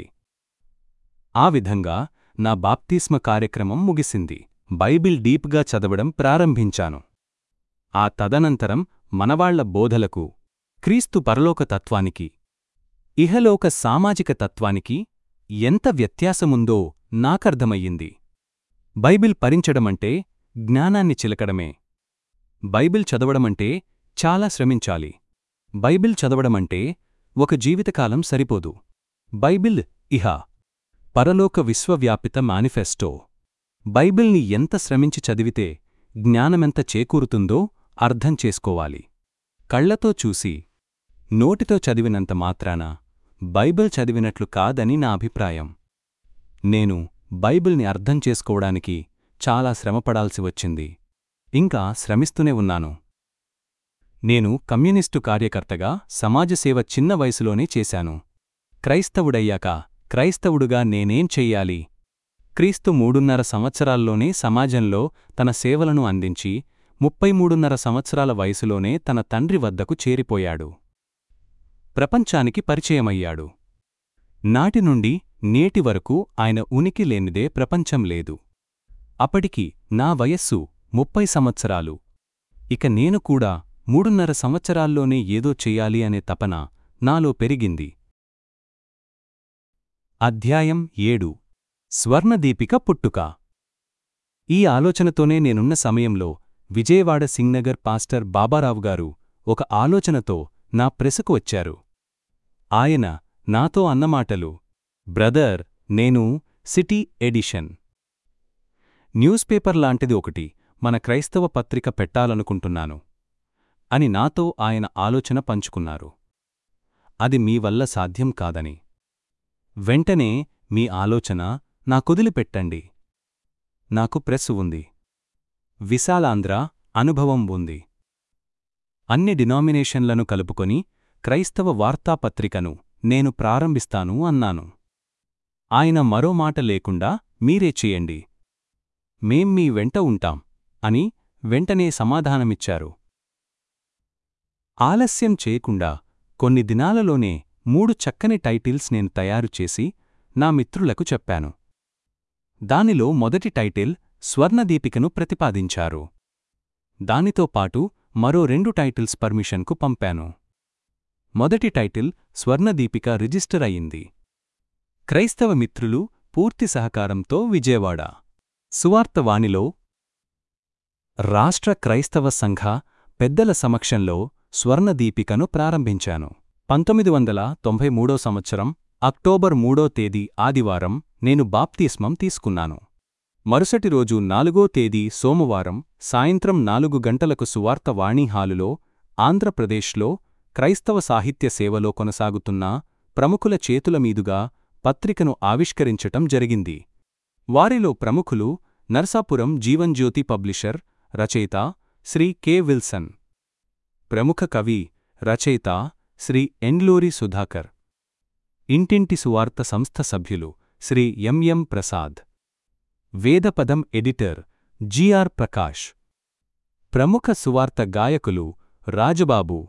Speaker 1: ఆ విధంగా నా బాప్తిస్మ కార్యక్రమం ముగిసింది బైబిల్ డీప్గా చదవడం ప్రారంభించాను ఆ తదనంతరం మనవాళ్ల బోధలకు క్రీస్తు పరలోక తత్వానికి ఇహలోక సామాజిక తత్వానికి ఎంత వ్యత్యాసముందో నాకర్థమయ్యింది బైబిల్ పరించడమంటే జ్ఞానాన్ని చిలకడమే బైబిల్ చదవడమంటే చాలా శ్రమించాలి బైబిల్ చదవడమంటే ఒక జీవితకాలం సరిపోదు బైబిల్ ఇహ పరలోక విశ్వవ్యాపిత మేనిఫెస్టో బైబిల్ని ఎంత శ్రమించి చదివితే జ్ఞానమెంత చేకూరుతుందో అర్థం చేసుకోవాలి కళ్లతో చూసి నోటితో చదివినంత మాత్రాన బైబిల్ చదివినట్లు కాదని నా అభిప్రాయం నేను బైబిల్ని అర్థం చేసుకోవడానికి చాలా శ్రమపడాల్సి వచ్చింది ఇంకా శ్రమిస్తూనే ఉన్నాను నేను కమ్యూనిస్టు కార్యకర్తగా సమాజసేవ చిన్న వయసులోనే చేశాను క్రైస్తవుడయ్యాక క్రైస్తవుడుగా నేనేం చెయ్యాలి క్రీస్తు మూడున్నర సంవత్సరాల్లోనే సమాజంలో తన సేవలను అందించి ముప్పై మూడున్నర సంవత్సరాల వయసులోనే తన తండ్రి వద్దకు చేరిపోయాడు ప్రపంచానికి పరిచయమయ్యాడు నాటి నుండి నేటి వరకు ఆయన ఉనికి లేనిదే ప్రపంచం లేదు అప్పటికి నా వయస్సు ముప్పై సంవత్సరాలు ఇక నేను కూడా మూడున్నర సంవత్సరాల్లోనే ఏదో చెయ్యాలి అనే తపన నాలో పెరిగింది అధ్యాయం ఏడు స్వర్ణదీపిక పుట్టుక ఈ ఆలోచనతోనే నేనున్న సమయంలో విజయవాడ సింగ్నగర్ పాస్టర్ బాబారావు గారు ఒక ఆలోచనతో నా ప్రెసుకు వచ్చారు ఆయన నాతో అన్నమాటలు బ్రదర్ నేను సిటీ ఎడిషన్ న్యూస్ పేపర్ లాంటిది ఒకటి మన క్రైస్తవ పత్రిక పెట్టాలనుకుంటున్నాను అని నాతో ఆయన ఆలోచన పంచుకున్నారు అది మీ వల్ల సాధ్యం కాదని వెంటనే మీ ఆలోచన నాకొదిలిపెట్టండి నాకు ప్రెస్ ఉంది విశాలాంధ్ర అనుభవం ఉంది అన్ని డినామినేషన్లను కలుపుకొని క్రైస్తవ వార్తాపత్రికను నేను ప్రారంభిస్తాను అన్నాను ఆయన మరో మాట లేకుండా మీరే చేయండి మేం మీ వెంట ఉంటాం అని వెంటనే సమాధానమిచ్చారు ఆలస్యం చేయకుండా కొన్ని దినాలలోనే మూడు చక్కని టైటిల్స్ నేను తయారు చేసి నా మిత్రులకు చెప్పాను దానిలో మొదటి టైటిల్ స్వర్ణదీపికను ప్రతిపాదించారు దానితో పాటు మరో రెండు టైటిల్స్ పర్మిషన్కు పంపాను మొదటి టైటిల్ స్వర్ణదీపిక రిజిస్టర్ అయింది క్రైస్తవ మిత్రులు పూర్తి సహకారంతో విజయవాడ సువార్తవాణిలో రాష్ట్ర క్రైస్తవ సంఘ పెద్దల సమక్షంలో స్వర్ణదీపికను ప్రారంభించాను పంతొమ్మిది వందల తొంభై మూడో సంవత్సరం అక్టోబర్ మూడో తేదీ ఆదివారం నేను బాప్తిస్మం తీసుకున్నాను మరుసటి రోజు నాలుగో తేదీ సోమవారం సాయంత్రం నాలుగు గంటలకు సువార్త వాణి హాలులో ఆంధ్రప్రదేశ్లో క్రైస్తవ సాహిత్య సేవలో కొనసాగుతున్న ప్రముఖుల చేతుల మీదుగా పత్రికను ఆవిష్కరించటం జరిగింది వారిలో ప్రముఖులు నర్సాపురం జీవన్జ్యోతి పబ్లిషర్ రచయిత శ్రీ కె విల్సన్ ప్రముఖ కవి రచయిత శ్రీ ఎండ్లూరి సుధాకర్ ఇంటింటి సువార్త సంస్థ సభ్యులు Shri M M Prasad Vedapadam editor G R Prakash ప్రముఖ సువార్త గాయకులు రాజబాబు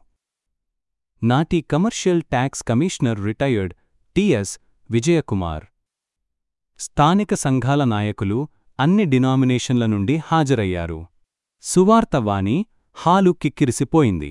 Speaker 1: నాటి commercial tax commissioner retired T S Vijayakumar స్థానిక సంఘాల నాయకులు అన్ని డినామినేషన్ల నుండి హాజరయ్యారు సువార్తవాణి హాలు కిక్కిరిసిపోయింది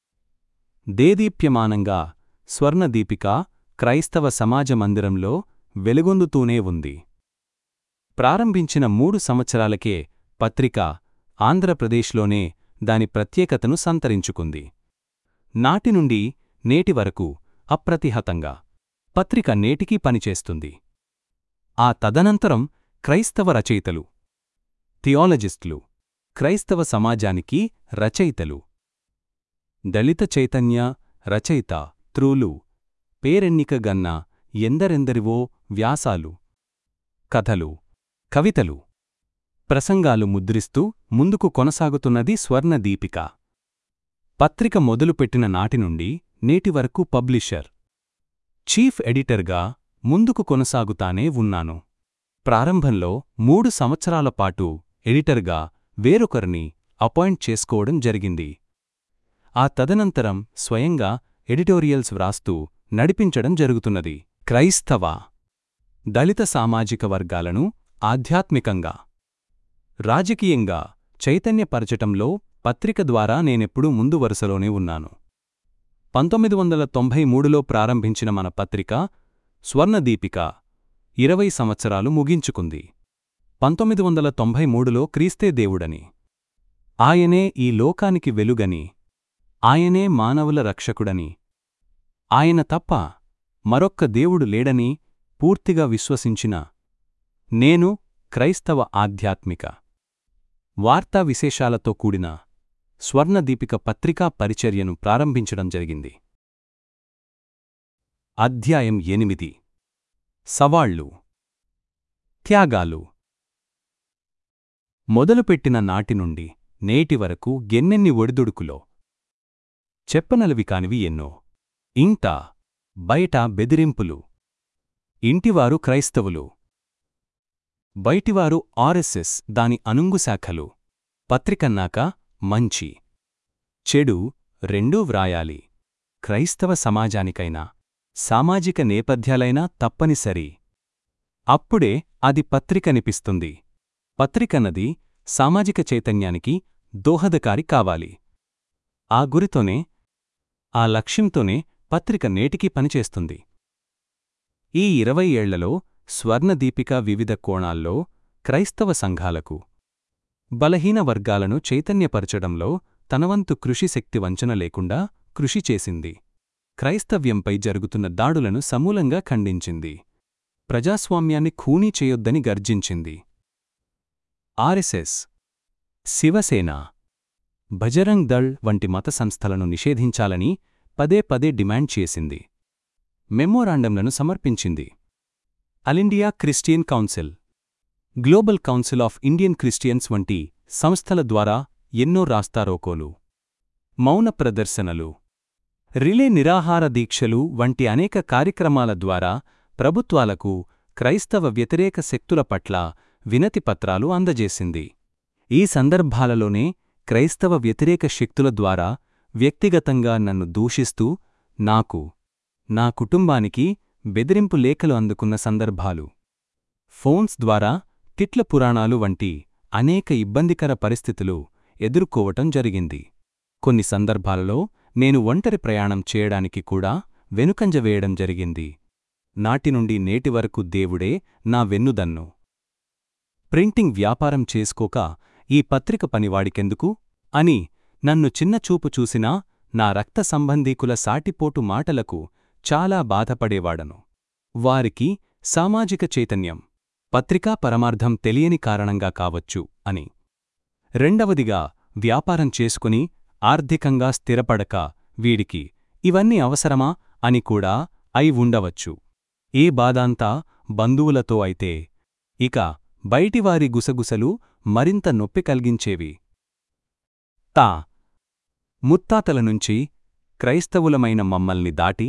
Speaker 1: దేదీప్యమానంగా స్వర్ణదీపిక క్రైస్తవ సమాజ మందిరంలో వెలుగొందుతూనే ఉంది ప్రారంభించిన మూడు సంవత్సరాలకే పత్రిక ఆంధ్రప్రదేశ్లోనే దాని ప్రత్యేకతను సంతరించుకుంది నాటి నుండి నేటి వరకు అప్రతిహతంగా పత్రిక నేటికీ పనిచేస్తుంది ఆ తదనంతరం క్రైస్తవ రచయితలు థియాలజిస్టులు క్రైస్తవ సమాజానికి రచయితలు దళిత చైతన్య రచయిత త్రూలు పేరెన్నిక గన్న ఎందరెందరివో వ్యాసాలు కథలు కవితలు ప్రసంగాలు ముద్రిస్తూ ముందుకు కొనసాగుతున్నది స్వర్ణదీపిక పత్రిక మొదలుపెట్టిన నాటి నుండి నేటి వరకు పబ్లిషర్ చీఫ్ ఎడిటర్గా ముందుకు కొనసాగుతానే ఉన్నాను ప్రారంభంలో మూడు సంవత్సరాల పాటు ఎడిటర్గా వేరొకరిని అపాయింట్ చేసుకోవడం జరిగింది ఆ తదనంతరం స్వయంగా ఎడిటోరియల్స్ వ్రాస్తూ నడిపించడం జరుగుతున్నది క్రైస్తవ దళిత సామాజిక వర్గాలను ఆధ్యాత్మికంగా రాజకీయంగా చైతన్యపరచటంలో పత్రిక ద్వారా నేనెప్పుడూ ముందు వరుసలోనే ఉన్నాను పంతొమ్మిది వందల తొంభై మూడులో ప్రారంభించిన మన పత్రిక స్వర్ణదీపిక ఇరవై సంవత్సరాలు ముగించుకుంది పంతొమ్మిది వందల తొంభై మూడులో క్రీస్తే దేవుడని ఆయనే ఈ లోకానికి వెలుగని ఆయనే మానవుల రక్షకుడని ఆయన తప్ప మరొక్క దేవుడు లేడని పూర్తిగా విశ్వసించిన నేను క్రైస్తవ ఆధ్యాత్మిక వార్తా విశేషాలతో కూడిన స్వర్ణదీపిక పత్రికా పరిచర్యను ప్రారంభించడం జరిగింది అధ్యాయం ఎనిమిది సవాళ్లు త్యాగాలు మొదలుపెట్టిన నాటి నుండి నేటి వరకు ఎన్నెన్ని ఒడిదుడుకులో చెప్పనలవి కానివి ఎన్నో ఇంట బయట బెదిరింపులు ఇంటివారు క్రైస్తవులు బయటివారు ఆర్ఎస్ఎస్ దాని అనుంగు శాఖలు పత్రికన్నాక మంచి చెడు రెండూ వ్రాయాలి క్రైస్తవ సమాజానికైనా సామాజిక నేపథ్యాలైనా తప్పనిసరి అప్పుడే అది పత్రికనిపిస్తుంది పత్రికన్నది సామాజిక చైతన్యానికి దోహదకారి కావాలి ఆ గురితోనే ఆ లక్ష్యంతోనే పత్రిక నేటికీ పనిచేస్తుంది ఈ ఇరవై ఏళ్లలో స్వర్ణదీపిక వివిధ కోణాల్లో క్రైస్తవ సంఘాలకు బలహీన వర్గాలను చైతన్యపరచడంలో తనవంతు కృషి శక్తి వంచన లేకుండా కృషి చేసింది క్రైస్తవ్యంపై జరుగుతున్న దాడులను సమూలంగా ఖండించింది ప్రజాస్వామ్యాన్ని ఖూనీ చేయొద్దని గర్జించింది ఆర్ఎస్ఎస్ శివసేన బజరంగ్ దళ్ వంటి మత సంస్థలను నిషేధించాలని పదే పదే డిమాండ్ చేసింది మెమోరాండంలను సమర్పించింది all India Christian council global council of Indian Christians వంటి సంస్థల ద్వారా ఎన్నో రాస్తారోకోలు మౌన ప్రదర్శనలు రిలే నిరాహార దీక్షలు వంటి అనేక కార్యక్రమాల ద్వారా ప్రభుత్వాలకు క్రైస్తవ వ్యతిరేక శక్తుల పట్ల వినతిపత్రాలు అందజేసింది ఈ సందర్భాలలోనే క్రైస్తవ వ్యతిరేక శక్తుల ద్వారా వ్యక్తిగతంగా నన్ను దూషిస్తూ నాకు నా కుటుంబానికి బెదిరింపు లేఖలు అందుకున్న సందర్భాలు ఫోన్స్ ద్వారా తిట్ల పురాణాలు వంటి అనేక ఇబ్బందికర పరిస్థితులు ఎదుర్కోవటం జరిగింది కొన్ని సందర్భాలలో నేను ఒంటరి ప్రయాణం చేయడానికి కూడా వెనుకంజ వేయడం జరిగింది నాటి నుండి నేటి వరకు దేవుడే నా వెన్నుదన్ను ప్రింటింగ్ వ్యాపారం చేసుకోక ఈ పత్రిక పనివాడికెందుకు అని నన్ను చిన్నచూపు చూసినా నా రక్త సంబంధీకుల సాటిపోటు మాటలకు చాలా బాధపడేవాడను వారికి సామాజిక చైతన్యం పత్రికా పరమార్థం తెలియని కారణంగా కావచ్చు అని రెండవదిగా వ్యాపారం చేసుకుని ఆర్థికంగా స్థిరపడక వీడికి ఇవన్నీ అవసరమా అని కూడా అయి ఉండవచ్చు ఈ బాధాంతా బంధువులతో అయితే ఇక బయటివారి గుసగుసలు మరింత నొప్పి కలిగించేవి తా ముత్తాతల నుంచి క్రైస్తవులమైన మమ్మల్ని దాటి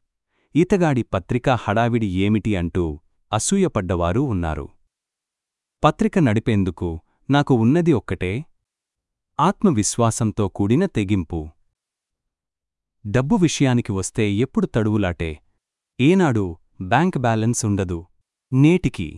Speaker 1: ఈతగాడి పత్రికా హడావిడి ఏమిటి అంటూ అసూయపడ్డవారు ఉన్నారు పత్రిక నడిపేందుకు నాకు ఉన్నది ఒక్కటే ఆత్మవిశ్వాసంతో కూడిన తెగింపు డబ్బు విషయానికి వస్తే ఎప్పుడు తడువులాటే ఏనాడు బ్యాంక్ బ్యాలెన్స్ ఉండదు నేటికి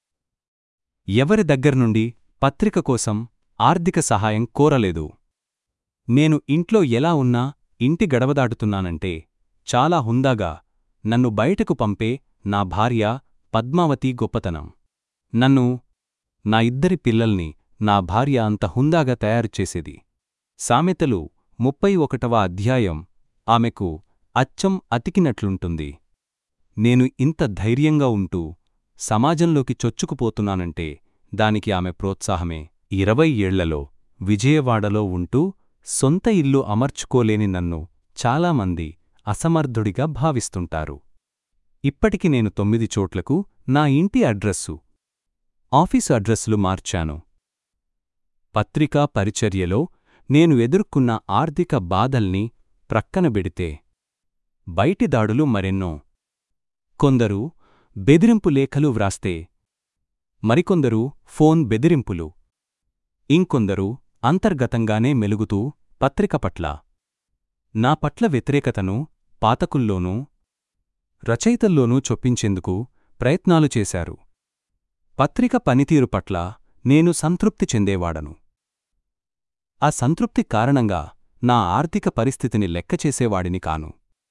Speaker 1: ఎవరి దగ్గర్నుండి పత్రిక కోసం ఆర్థిక సహాయం కోరలేదు నేను ఇంట్లో ఎలా ఉన్నా ఇంటి గడవదాటుతున్నానంటే చాలా హుందాగా నన్ను బయటకు పంపే నా భార్య పద్మావతి గొప్పతనం నన్ను నా ఇద్దరి పిల్లల్ని నా భార్య అంత హుందాగా తయారుచేసేది సామెతలు ముప్పై ఒకటవ అధ్యాయం ఆమెకు అచ్చం అతికినట్లుంటుంది నేను ఇంత ధైర్యంగా ఉంటూ సమాజంలోకి చొచ్చుకుపోతున్నానంటే దానికి ఆమె ప్రోత్సాహమే ఇరవై ఏళ్లలో విజయవాడలో ఉంటూ సొంత ఇల్లు అమర్చుకోలేని నన్ను చాలామంది అసమర్థుడిగా భావిస్తుంటారు ఇప్పటికి నేను తొమ్మిది చోట్లకు నా ఇంటి అడ్రస్సు ఆఫీసు అడ్రస్లు మార్చాను పత్రికా పరిచర్యలో నేను ఎదుర్కొన్న ఆర్థిక బాధల్ని ప్రక్కనబెడితే బయటి దాడులు మరెన్నో కొందరు బెదిరింపు లేఖలు వ్రాస్తే మరికొందరు ఫోన్ బెదిరింపులు ఇంకొందరు అంతర్గతంగానే మెలుగుతూ పత్రిక పట్ల నా పట్ల వ్యతిరేకతను పాతకుల్లోనూ రచయితల్లోనూ చొప్పించేందుకు ప్రయత్నాలు చేశారు పత్రిక పనితీరు పట్ల నేను సంతృప్తి చెందేవాడను ఆ సంతృప్తి కారణంగా నా ఆర్థిక పరిస్థితిని లెక్కచేసేవాడిని కాను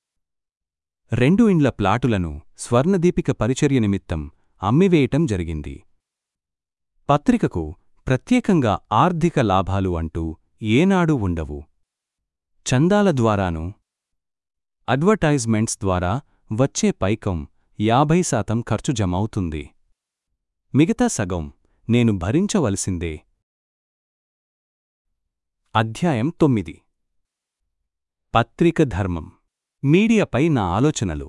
Speaker 1: రెండు ఇండ్ల ప్లాటులను స్వర్ణదీపిక పరిచర్య నిమిత్తం అమ్మివేయటం జరిగింది పత్రికకు ప్రత్యేకంగా ఆర్థిక లాభాలు అంటూ ఏనాడూ ఉండవు చందాల ద్వారాను అడ్వర్టైజ్మెంట్స్ ద్వారా వచ్చే పైకం యాభై శాతం ఖర్చు జమవుతుంది మిగతా సగం నేను భరించవలసిందే అధ్యాయం తొమ్మిది పత్రిక ధర్మం మీడియాపై నా ఆలోచనలు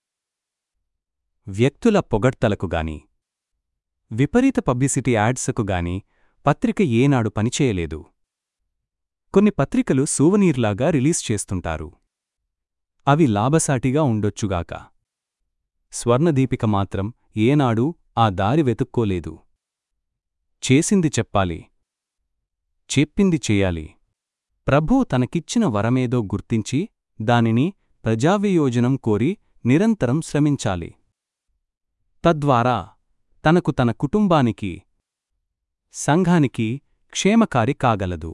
Speaker 1: వ్యక్తుల పొగడ్తలకు గాని విపరీత పబ్లిసిటీ యాడ్స్కు గాని పత్రిక ఏనాడు పనిచేయలేదు కొన్ని పత్రికలు సూవనీర్లాగా రిలీజ్ చేస్తుంటారు అవి లాభసాటిగా ఉండొచ్చుగాక స్వర్ణదీపిక మాత్రం ఏనాడూ ఆ దారి వెతుక్కోలేదు చేసింది చెప్పాలి చెప్పింది చెయ్యాలి ప్రభువు తనకిచ్చిన వరమేదో గుర్తించి దానిని ప్రజావియోజనం కోరి నిరంతరం శ్రమించాలి తద్వారా తనకు తన కుటుంబానికి సంఘానికి క్షేమకారి కాగలదు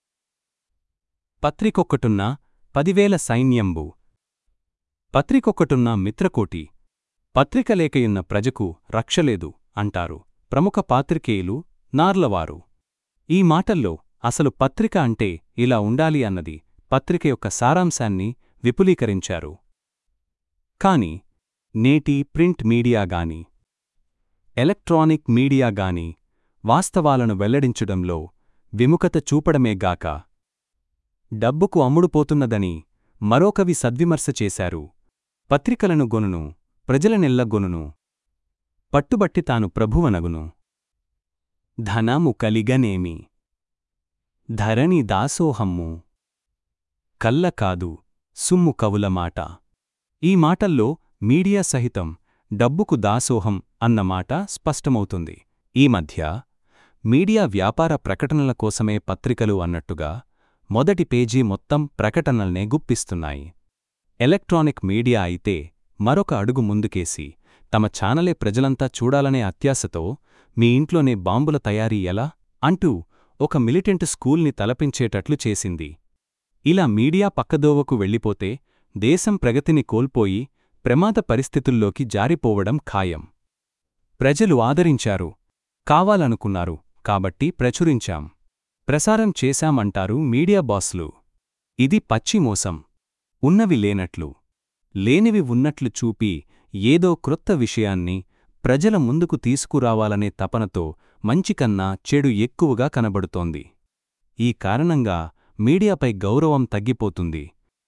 Speaker 1: పత్రికొక్కటున్న పదివేల సైన్యంబు పత్రికొక్కటున్న మిత్రకోటి పత్రికలేకయున్న ప్రజకు రక్షలేదు అంటారు ప్రముఖ పాత్రికేయులు నార్లవారు ఈ మాటల్లో అసలు పత్రిక అంటే ఇలా ఉండాలి అన్నది పత్రిక యొక్క సారాంశాన్ని విపులీకరించారు కాని నేటి ప్రింట్ మీడియా గాని ఎలక్ట్రానిక్ మీడియా గాని వాస్తవాలను వెల్లడించడంలో విముఖత చూపడమేగాక డబ్బుకు అమ్ముడుపోతున్నదని మరోకవి సద్విమర్శ చేశారు పత్రికలను గొనును ప్రజలనెల్ల గొనును పట్టుబట్టి తాను ప్రభువనగును ధనము కలిగనేమి ధరణి దాసోహమ్ము కల్ల కాదు సుమ్ము కవుల మాట ఈ మాటల్లో మీడియా సహితం డబ్బుకు దాసోహం అన్న మాట స్పష్టమవుతుంది ఈ మధ్య మీడియా వ్యాపార ప్రకటనల కోసమే పత్రికలు అన్నట్టుగా మొదటి పేజీ మొత్తం ప్రకటనల్నే గుప్పిస్తున్నాయి ఎలక్ట్రానిక్ మీడియా అయితే మరొక అడుగు ముందుకేసి తమ ఛానలే ప్రజలంతా చూడాలనే అత్యాశతో మీ ఇంట్లోనే బాంబుల తయారీ ఎలా అంటూ ఒక మిలిటెంట్ స్కూల్ని తలపించేటట్లు చేసింది ఇలా మీడియా పక్కదోవకు వెళ్ళిపోతే దేశం ప్రగతిని కోల్పోయి ప్రమాద పరిస్థితుల్లోకి జారిపోవడం ఖాయం ప్రజలు ఆదరించారు కావాలనుకున్నారు కాబట్టి ప్రచురించాం ప్రసారం చేశామంటారు మీడియా బాస్లు ఇది పచ్చి మోసం ఉన్నవి లేనట్లు లేనివి ఉన్నట్లు చూపి ఏదో క్రొత్త విషయాన్ని ప్రజల ముందుకు తీసుకురావాలనే తపనతో మంచికన్నా చెడు ఎక్కువగా కనబడుతోంది ఈ కారణంగా మీడియాపై గౌరవం తగ్గిపోతుంది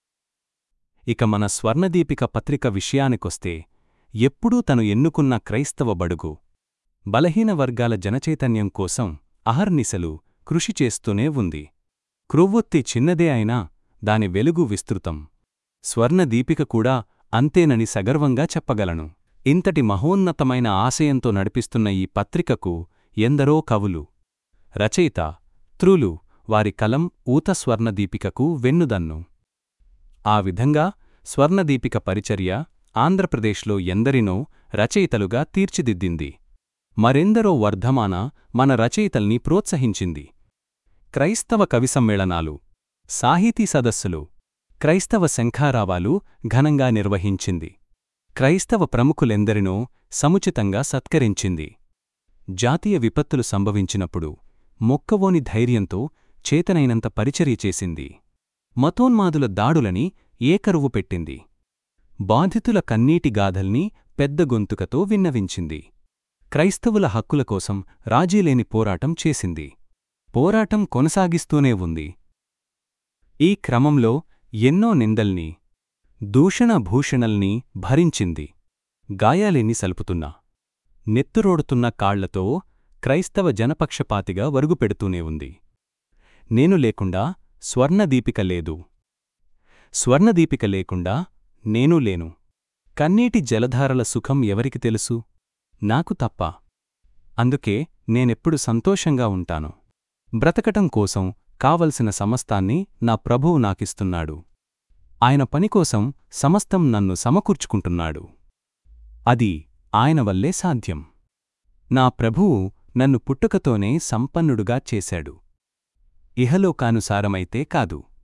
Speaker 1: ఇక మన స్వర్ణదీపిక పత్రిక విషయానికొస్తే ఎప్పుడూ తను ఎన్నుకున్న క్రైస్తవ బడుగు బలహీన వర్గాల జనచైతన్యం కోసం అహర్నిశలు కృషి చేస్తూనే ఉంది క్రొవ్వొత్తి చిన్నదే అయినా దాని వెలుగు విస్తృతం స్వర్ణదీపిక కూడా అంతేనని సగర్వంగా చెప్పగలను ఇంతటి మహోన్నతమైన ఆశయంతో నడిపిస్తున్న ఈ పత్రికకు ఎందరో కవులు రచయిత త్రూలు వారి కలం ఊత స్వర్ణదీపికకు వెన్నుదన్ను ఆ విధంగా స్వర్ణదీపిక పరిచర్య ఆంధ్రప్రదేశ్లో ఎందరినో రచయితలుగా తీర్చిదిద్దింది మరెందరో వర్ధమాన మన రచయితల్ని ప్రోత్సహించింది క్రైస్తవ కవి సమ్మేళనాలు సాహితీ సదస్సులు క్రైస్తవ శంఖారావాలు ఘనంగా నిర్వహించింది క్రైస్తవ ప్రముఖులెందరినో సముచితంగా సత్కరించింది జాతీయ విపత్తులు సంభవించినప్పుడు మొక్కవోని ధైర్యంతో చేతనైనంత పరిచర్య చేసింది మతోన్మాదుల దాడులని ఏకరువు పెట్టింది బాధితుల కన్నీటి గాథల్ని పెద్ద గొంతుకతో విన్నవించింది క్రైస్తవుల హక్కుల కోసం రాజీలేని పోరాటం చేసింది పోరాటం కొనసాగిస్తూనే ఉంది ఈ క్రమంలో ఎన్నో నిందల్ని దూషణ భూషణల్ని భరించింది గాయాలెన్ని సలుపుతున్నా నెత్తురోడుతున్న కాళ్లతో క్రైస్తవ జనపక్షపాతిగా వరుగుపెడుతూనే ఉంది నేను లేకుండా స్వర్ణదీపిక లేదు స్వర్ణదీపిక లేకుండా నేనూ లేను కన్నీటి జలధారల సుఖం ఎవరికి తెలుసు నాకు తప్ప అందుకే నేనెప్పుడు సంతోషంగా ఉంటాను బ్రతకటం కోసం కావలసిన సమస్తాన్ని నా ప్రభువు నాకిస్తున్నాడు ఆయన పనికోసం సమస్తం నన్ను సమకూర్చుకుంటున్నాడు అది ఆయన వల్లే సాధ్యం నా ప్రభువు నన్ను పుట్టుకతోనే సంపన్నుడుగా చేశాడు ఇహలోకానుసారమైతే కాదు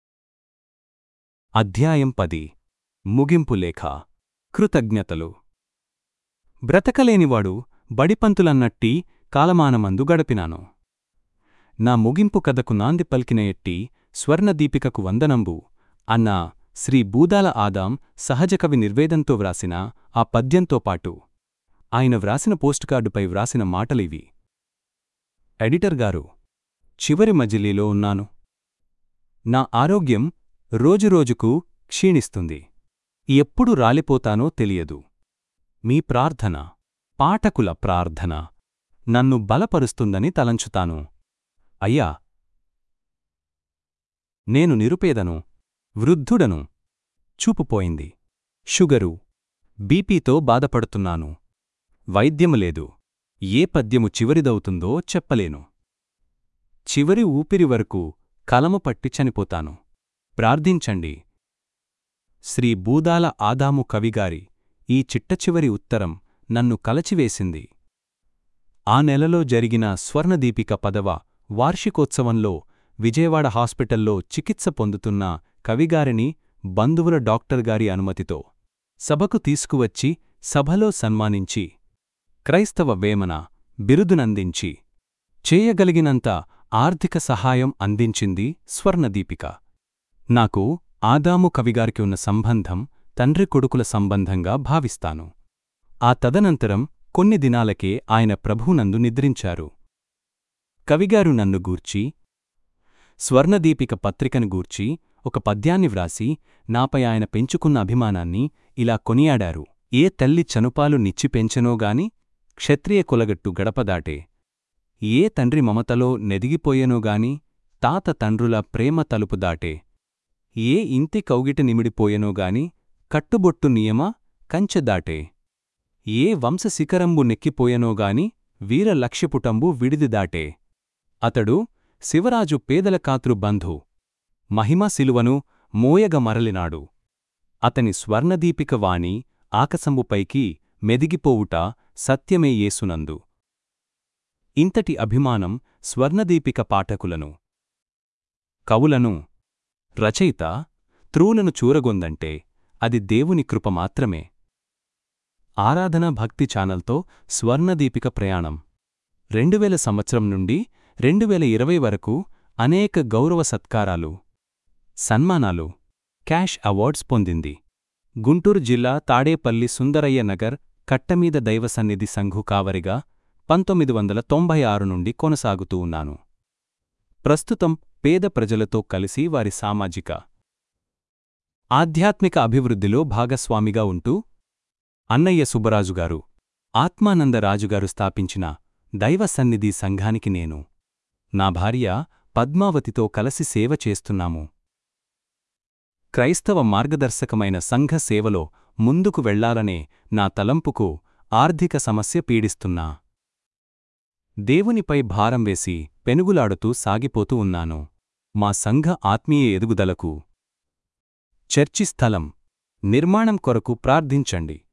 Speaker 1: అధ్యాయం పది ముగింపు లేఖ కృతజ్ఞతలు బ్రతకలేనివాడు బడిపంతులన్నట్టి కాలమానమందు గడిపినాను నా ముగింపు కథకు నాంది పలికిన ఎట్టి స్వర్ణదీపికకు వందనంబు అన్న శ్రీ బూదాల ఆదాం సహజకవి నిర్వేదంతో వ్రాసిన ఆ పద్యంతో పాటు ఆయన వ్రాసిన పోస్టుకార్డుపై వ్రాసిన మాటలివి ఎడిటర్ గారు చివరి మజిలీలో ఉన్నాను నా ఆరోగ్యం రోజురోజుకు క్షీణిస్తుంది ఎప్పుడు రాలిపోతానో తెలియదు మీ ప్రార్థన పాఠకుల ప్రార్థన నన్ను బలపరుస్తుందని తలంచుతాను అయ్యా నేను నిరుపేదను వృద్ధుడను చూపుపోయింది షుగరు బీపీతో బాధపడుతున్నాను వైద్యము లేదు ఏ పద్యము చివరిదవుతుందో చెప్పలేను చివరి ఊపిరి వరకు కలము పట్టి చనిపోతాను ప్రార్థించండి శ్రీ బూదాల ఆదాము కవిగారి ఈ చిట్టచివరి ఉత్తరం నన్ను కలచివేసింది ఆ నెలలో జరిగిన స్వర్ణదీపిక పదవ వార్షికోత్సవంలో విజయవాడ హాస్పిటల్లో చికిత్స పొందుతున్న కవిగారిని బంధువుల డాక్టర్ గారి అనుమతితో సభకు తీసుకువచ్చి సభలో సన్మానించి క్రైస్తవ వేమన బిరుదునందించి చేయగలిగినంత ఆర్థిక సహాయం అందించింది స్వర్ణదీపిక నాకు ఆదాము కవిగారికి ఉన్న సంబంధం తండ్రి కొడుకుల సంబంధంగా భావిస్తాను ఆ తదనంతరం కొన్ని దినాలకే ఆయన ప్రభునందు నిద్రించారు కవిగారు నన్ను గూర్చి స్వర్ణదీపిక పత్రికను గూర్చి ఒక పద్యాన్ని వ్రాసి నాపై ఆయన పెంచుకున్న అభిమానాన్ని ఇలా కొనియాడారు ఏ తల్లి చనుపాలు నిచ్చి పెంచెనోగాని క్షత్రియ కులగట్టు గడపదాటే ఏ తండ్రి మమతలో నెదిగిపోయెనోగాని తాత తండ్రుల ప్రేమ తలుపు దాటే ఏ ఇంటి కౌగిట నిమిడిపోయెనోగాని కట్టుబొట్టు నియమ కంచె దాటే ఏ వంశశిఖరంబు నెక్కిపోయెనోగాని వీర లక్ష్యపుటంబు విడిది దాటే అతడు శివరాజు పేదల కాతృ బంధు మహిమ శిలువను మోయగ మరలినాడు అతని స్వర్ణదీపిక వాణి ఆకసంబుపైకి మెదిగిపోవుట సత్యమే యేసునందు ఇంతటి అభిమానం స్వర్ణదీపిక పాఠకులను కవులను రచయిత త్రూలను చూరగొందంటే అది దేవుని కృప మాత్రమే ఆరాధన భక్తి ఛానల్తో స్వర్ణదీపిక ప్రయాణం రెండువేల సంవత్సరం నుండి రెండువేల ఇరవై వరకు అనేక గౌరవ సత్కారాలు సన్మానాలు క్యాష్ అవార్డ్స్ పొందింది గుంటూరు జిల్లా తాడేపల్లి సుందరయ్య నగర్ కట్టమీద దైవ సన్నిధి సంఘు కావరిగా పంతొమ్మిది వందల తొంభై ఆరు నుండి కొనసాగుతూ ఉన్నాను ప్రస్తుతం పేద ప్రజలతో కలిసి వారి సామాజిక ఆధ్యాత్మిక అభివృద్ధిలో భాగస్వామిగా ఉంటూ అన్నయ్య సుబ్బరాజుగారు ఆత్మానంద రాజుగారు స్థాపించిన దైవ సన్నిధి సంఘానికి నేను నా భార్య పద్మావతితో కలసి సేవ చేస్తున్నాము క్రైస్తవ మార్గదర్శకమైన సంఘ సేవలో ముందుకు వెళ్లాలనే నా తలంపుకు ఆర్థిక సమస్య పీడిస్తున్నా దేవునిపై భారం వేసి పెనుగులాడుతూ సాగిపోతూ ఉన్నాను మా సంఘ ఆత్మీయ ఎదుగుదలకు చర్చి స్థలం నిర్మాణం కొరకు ప్రార్థించండి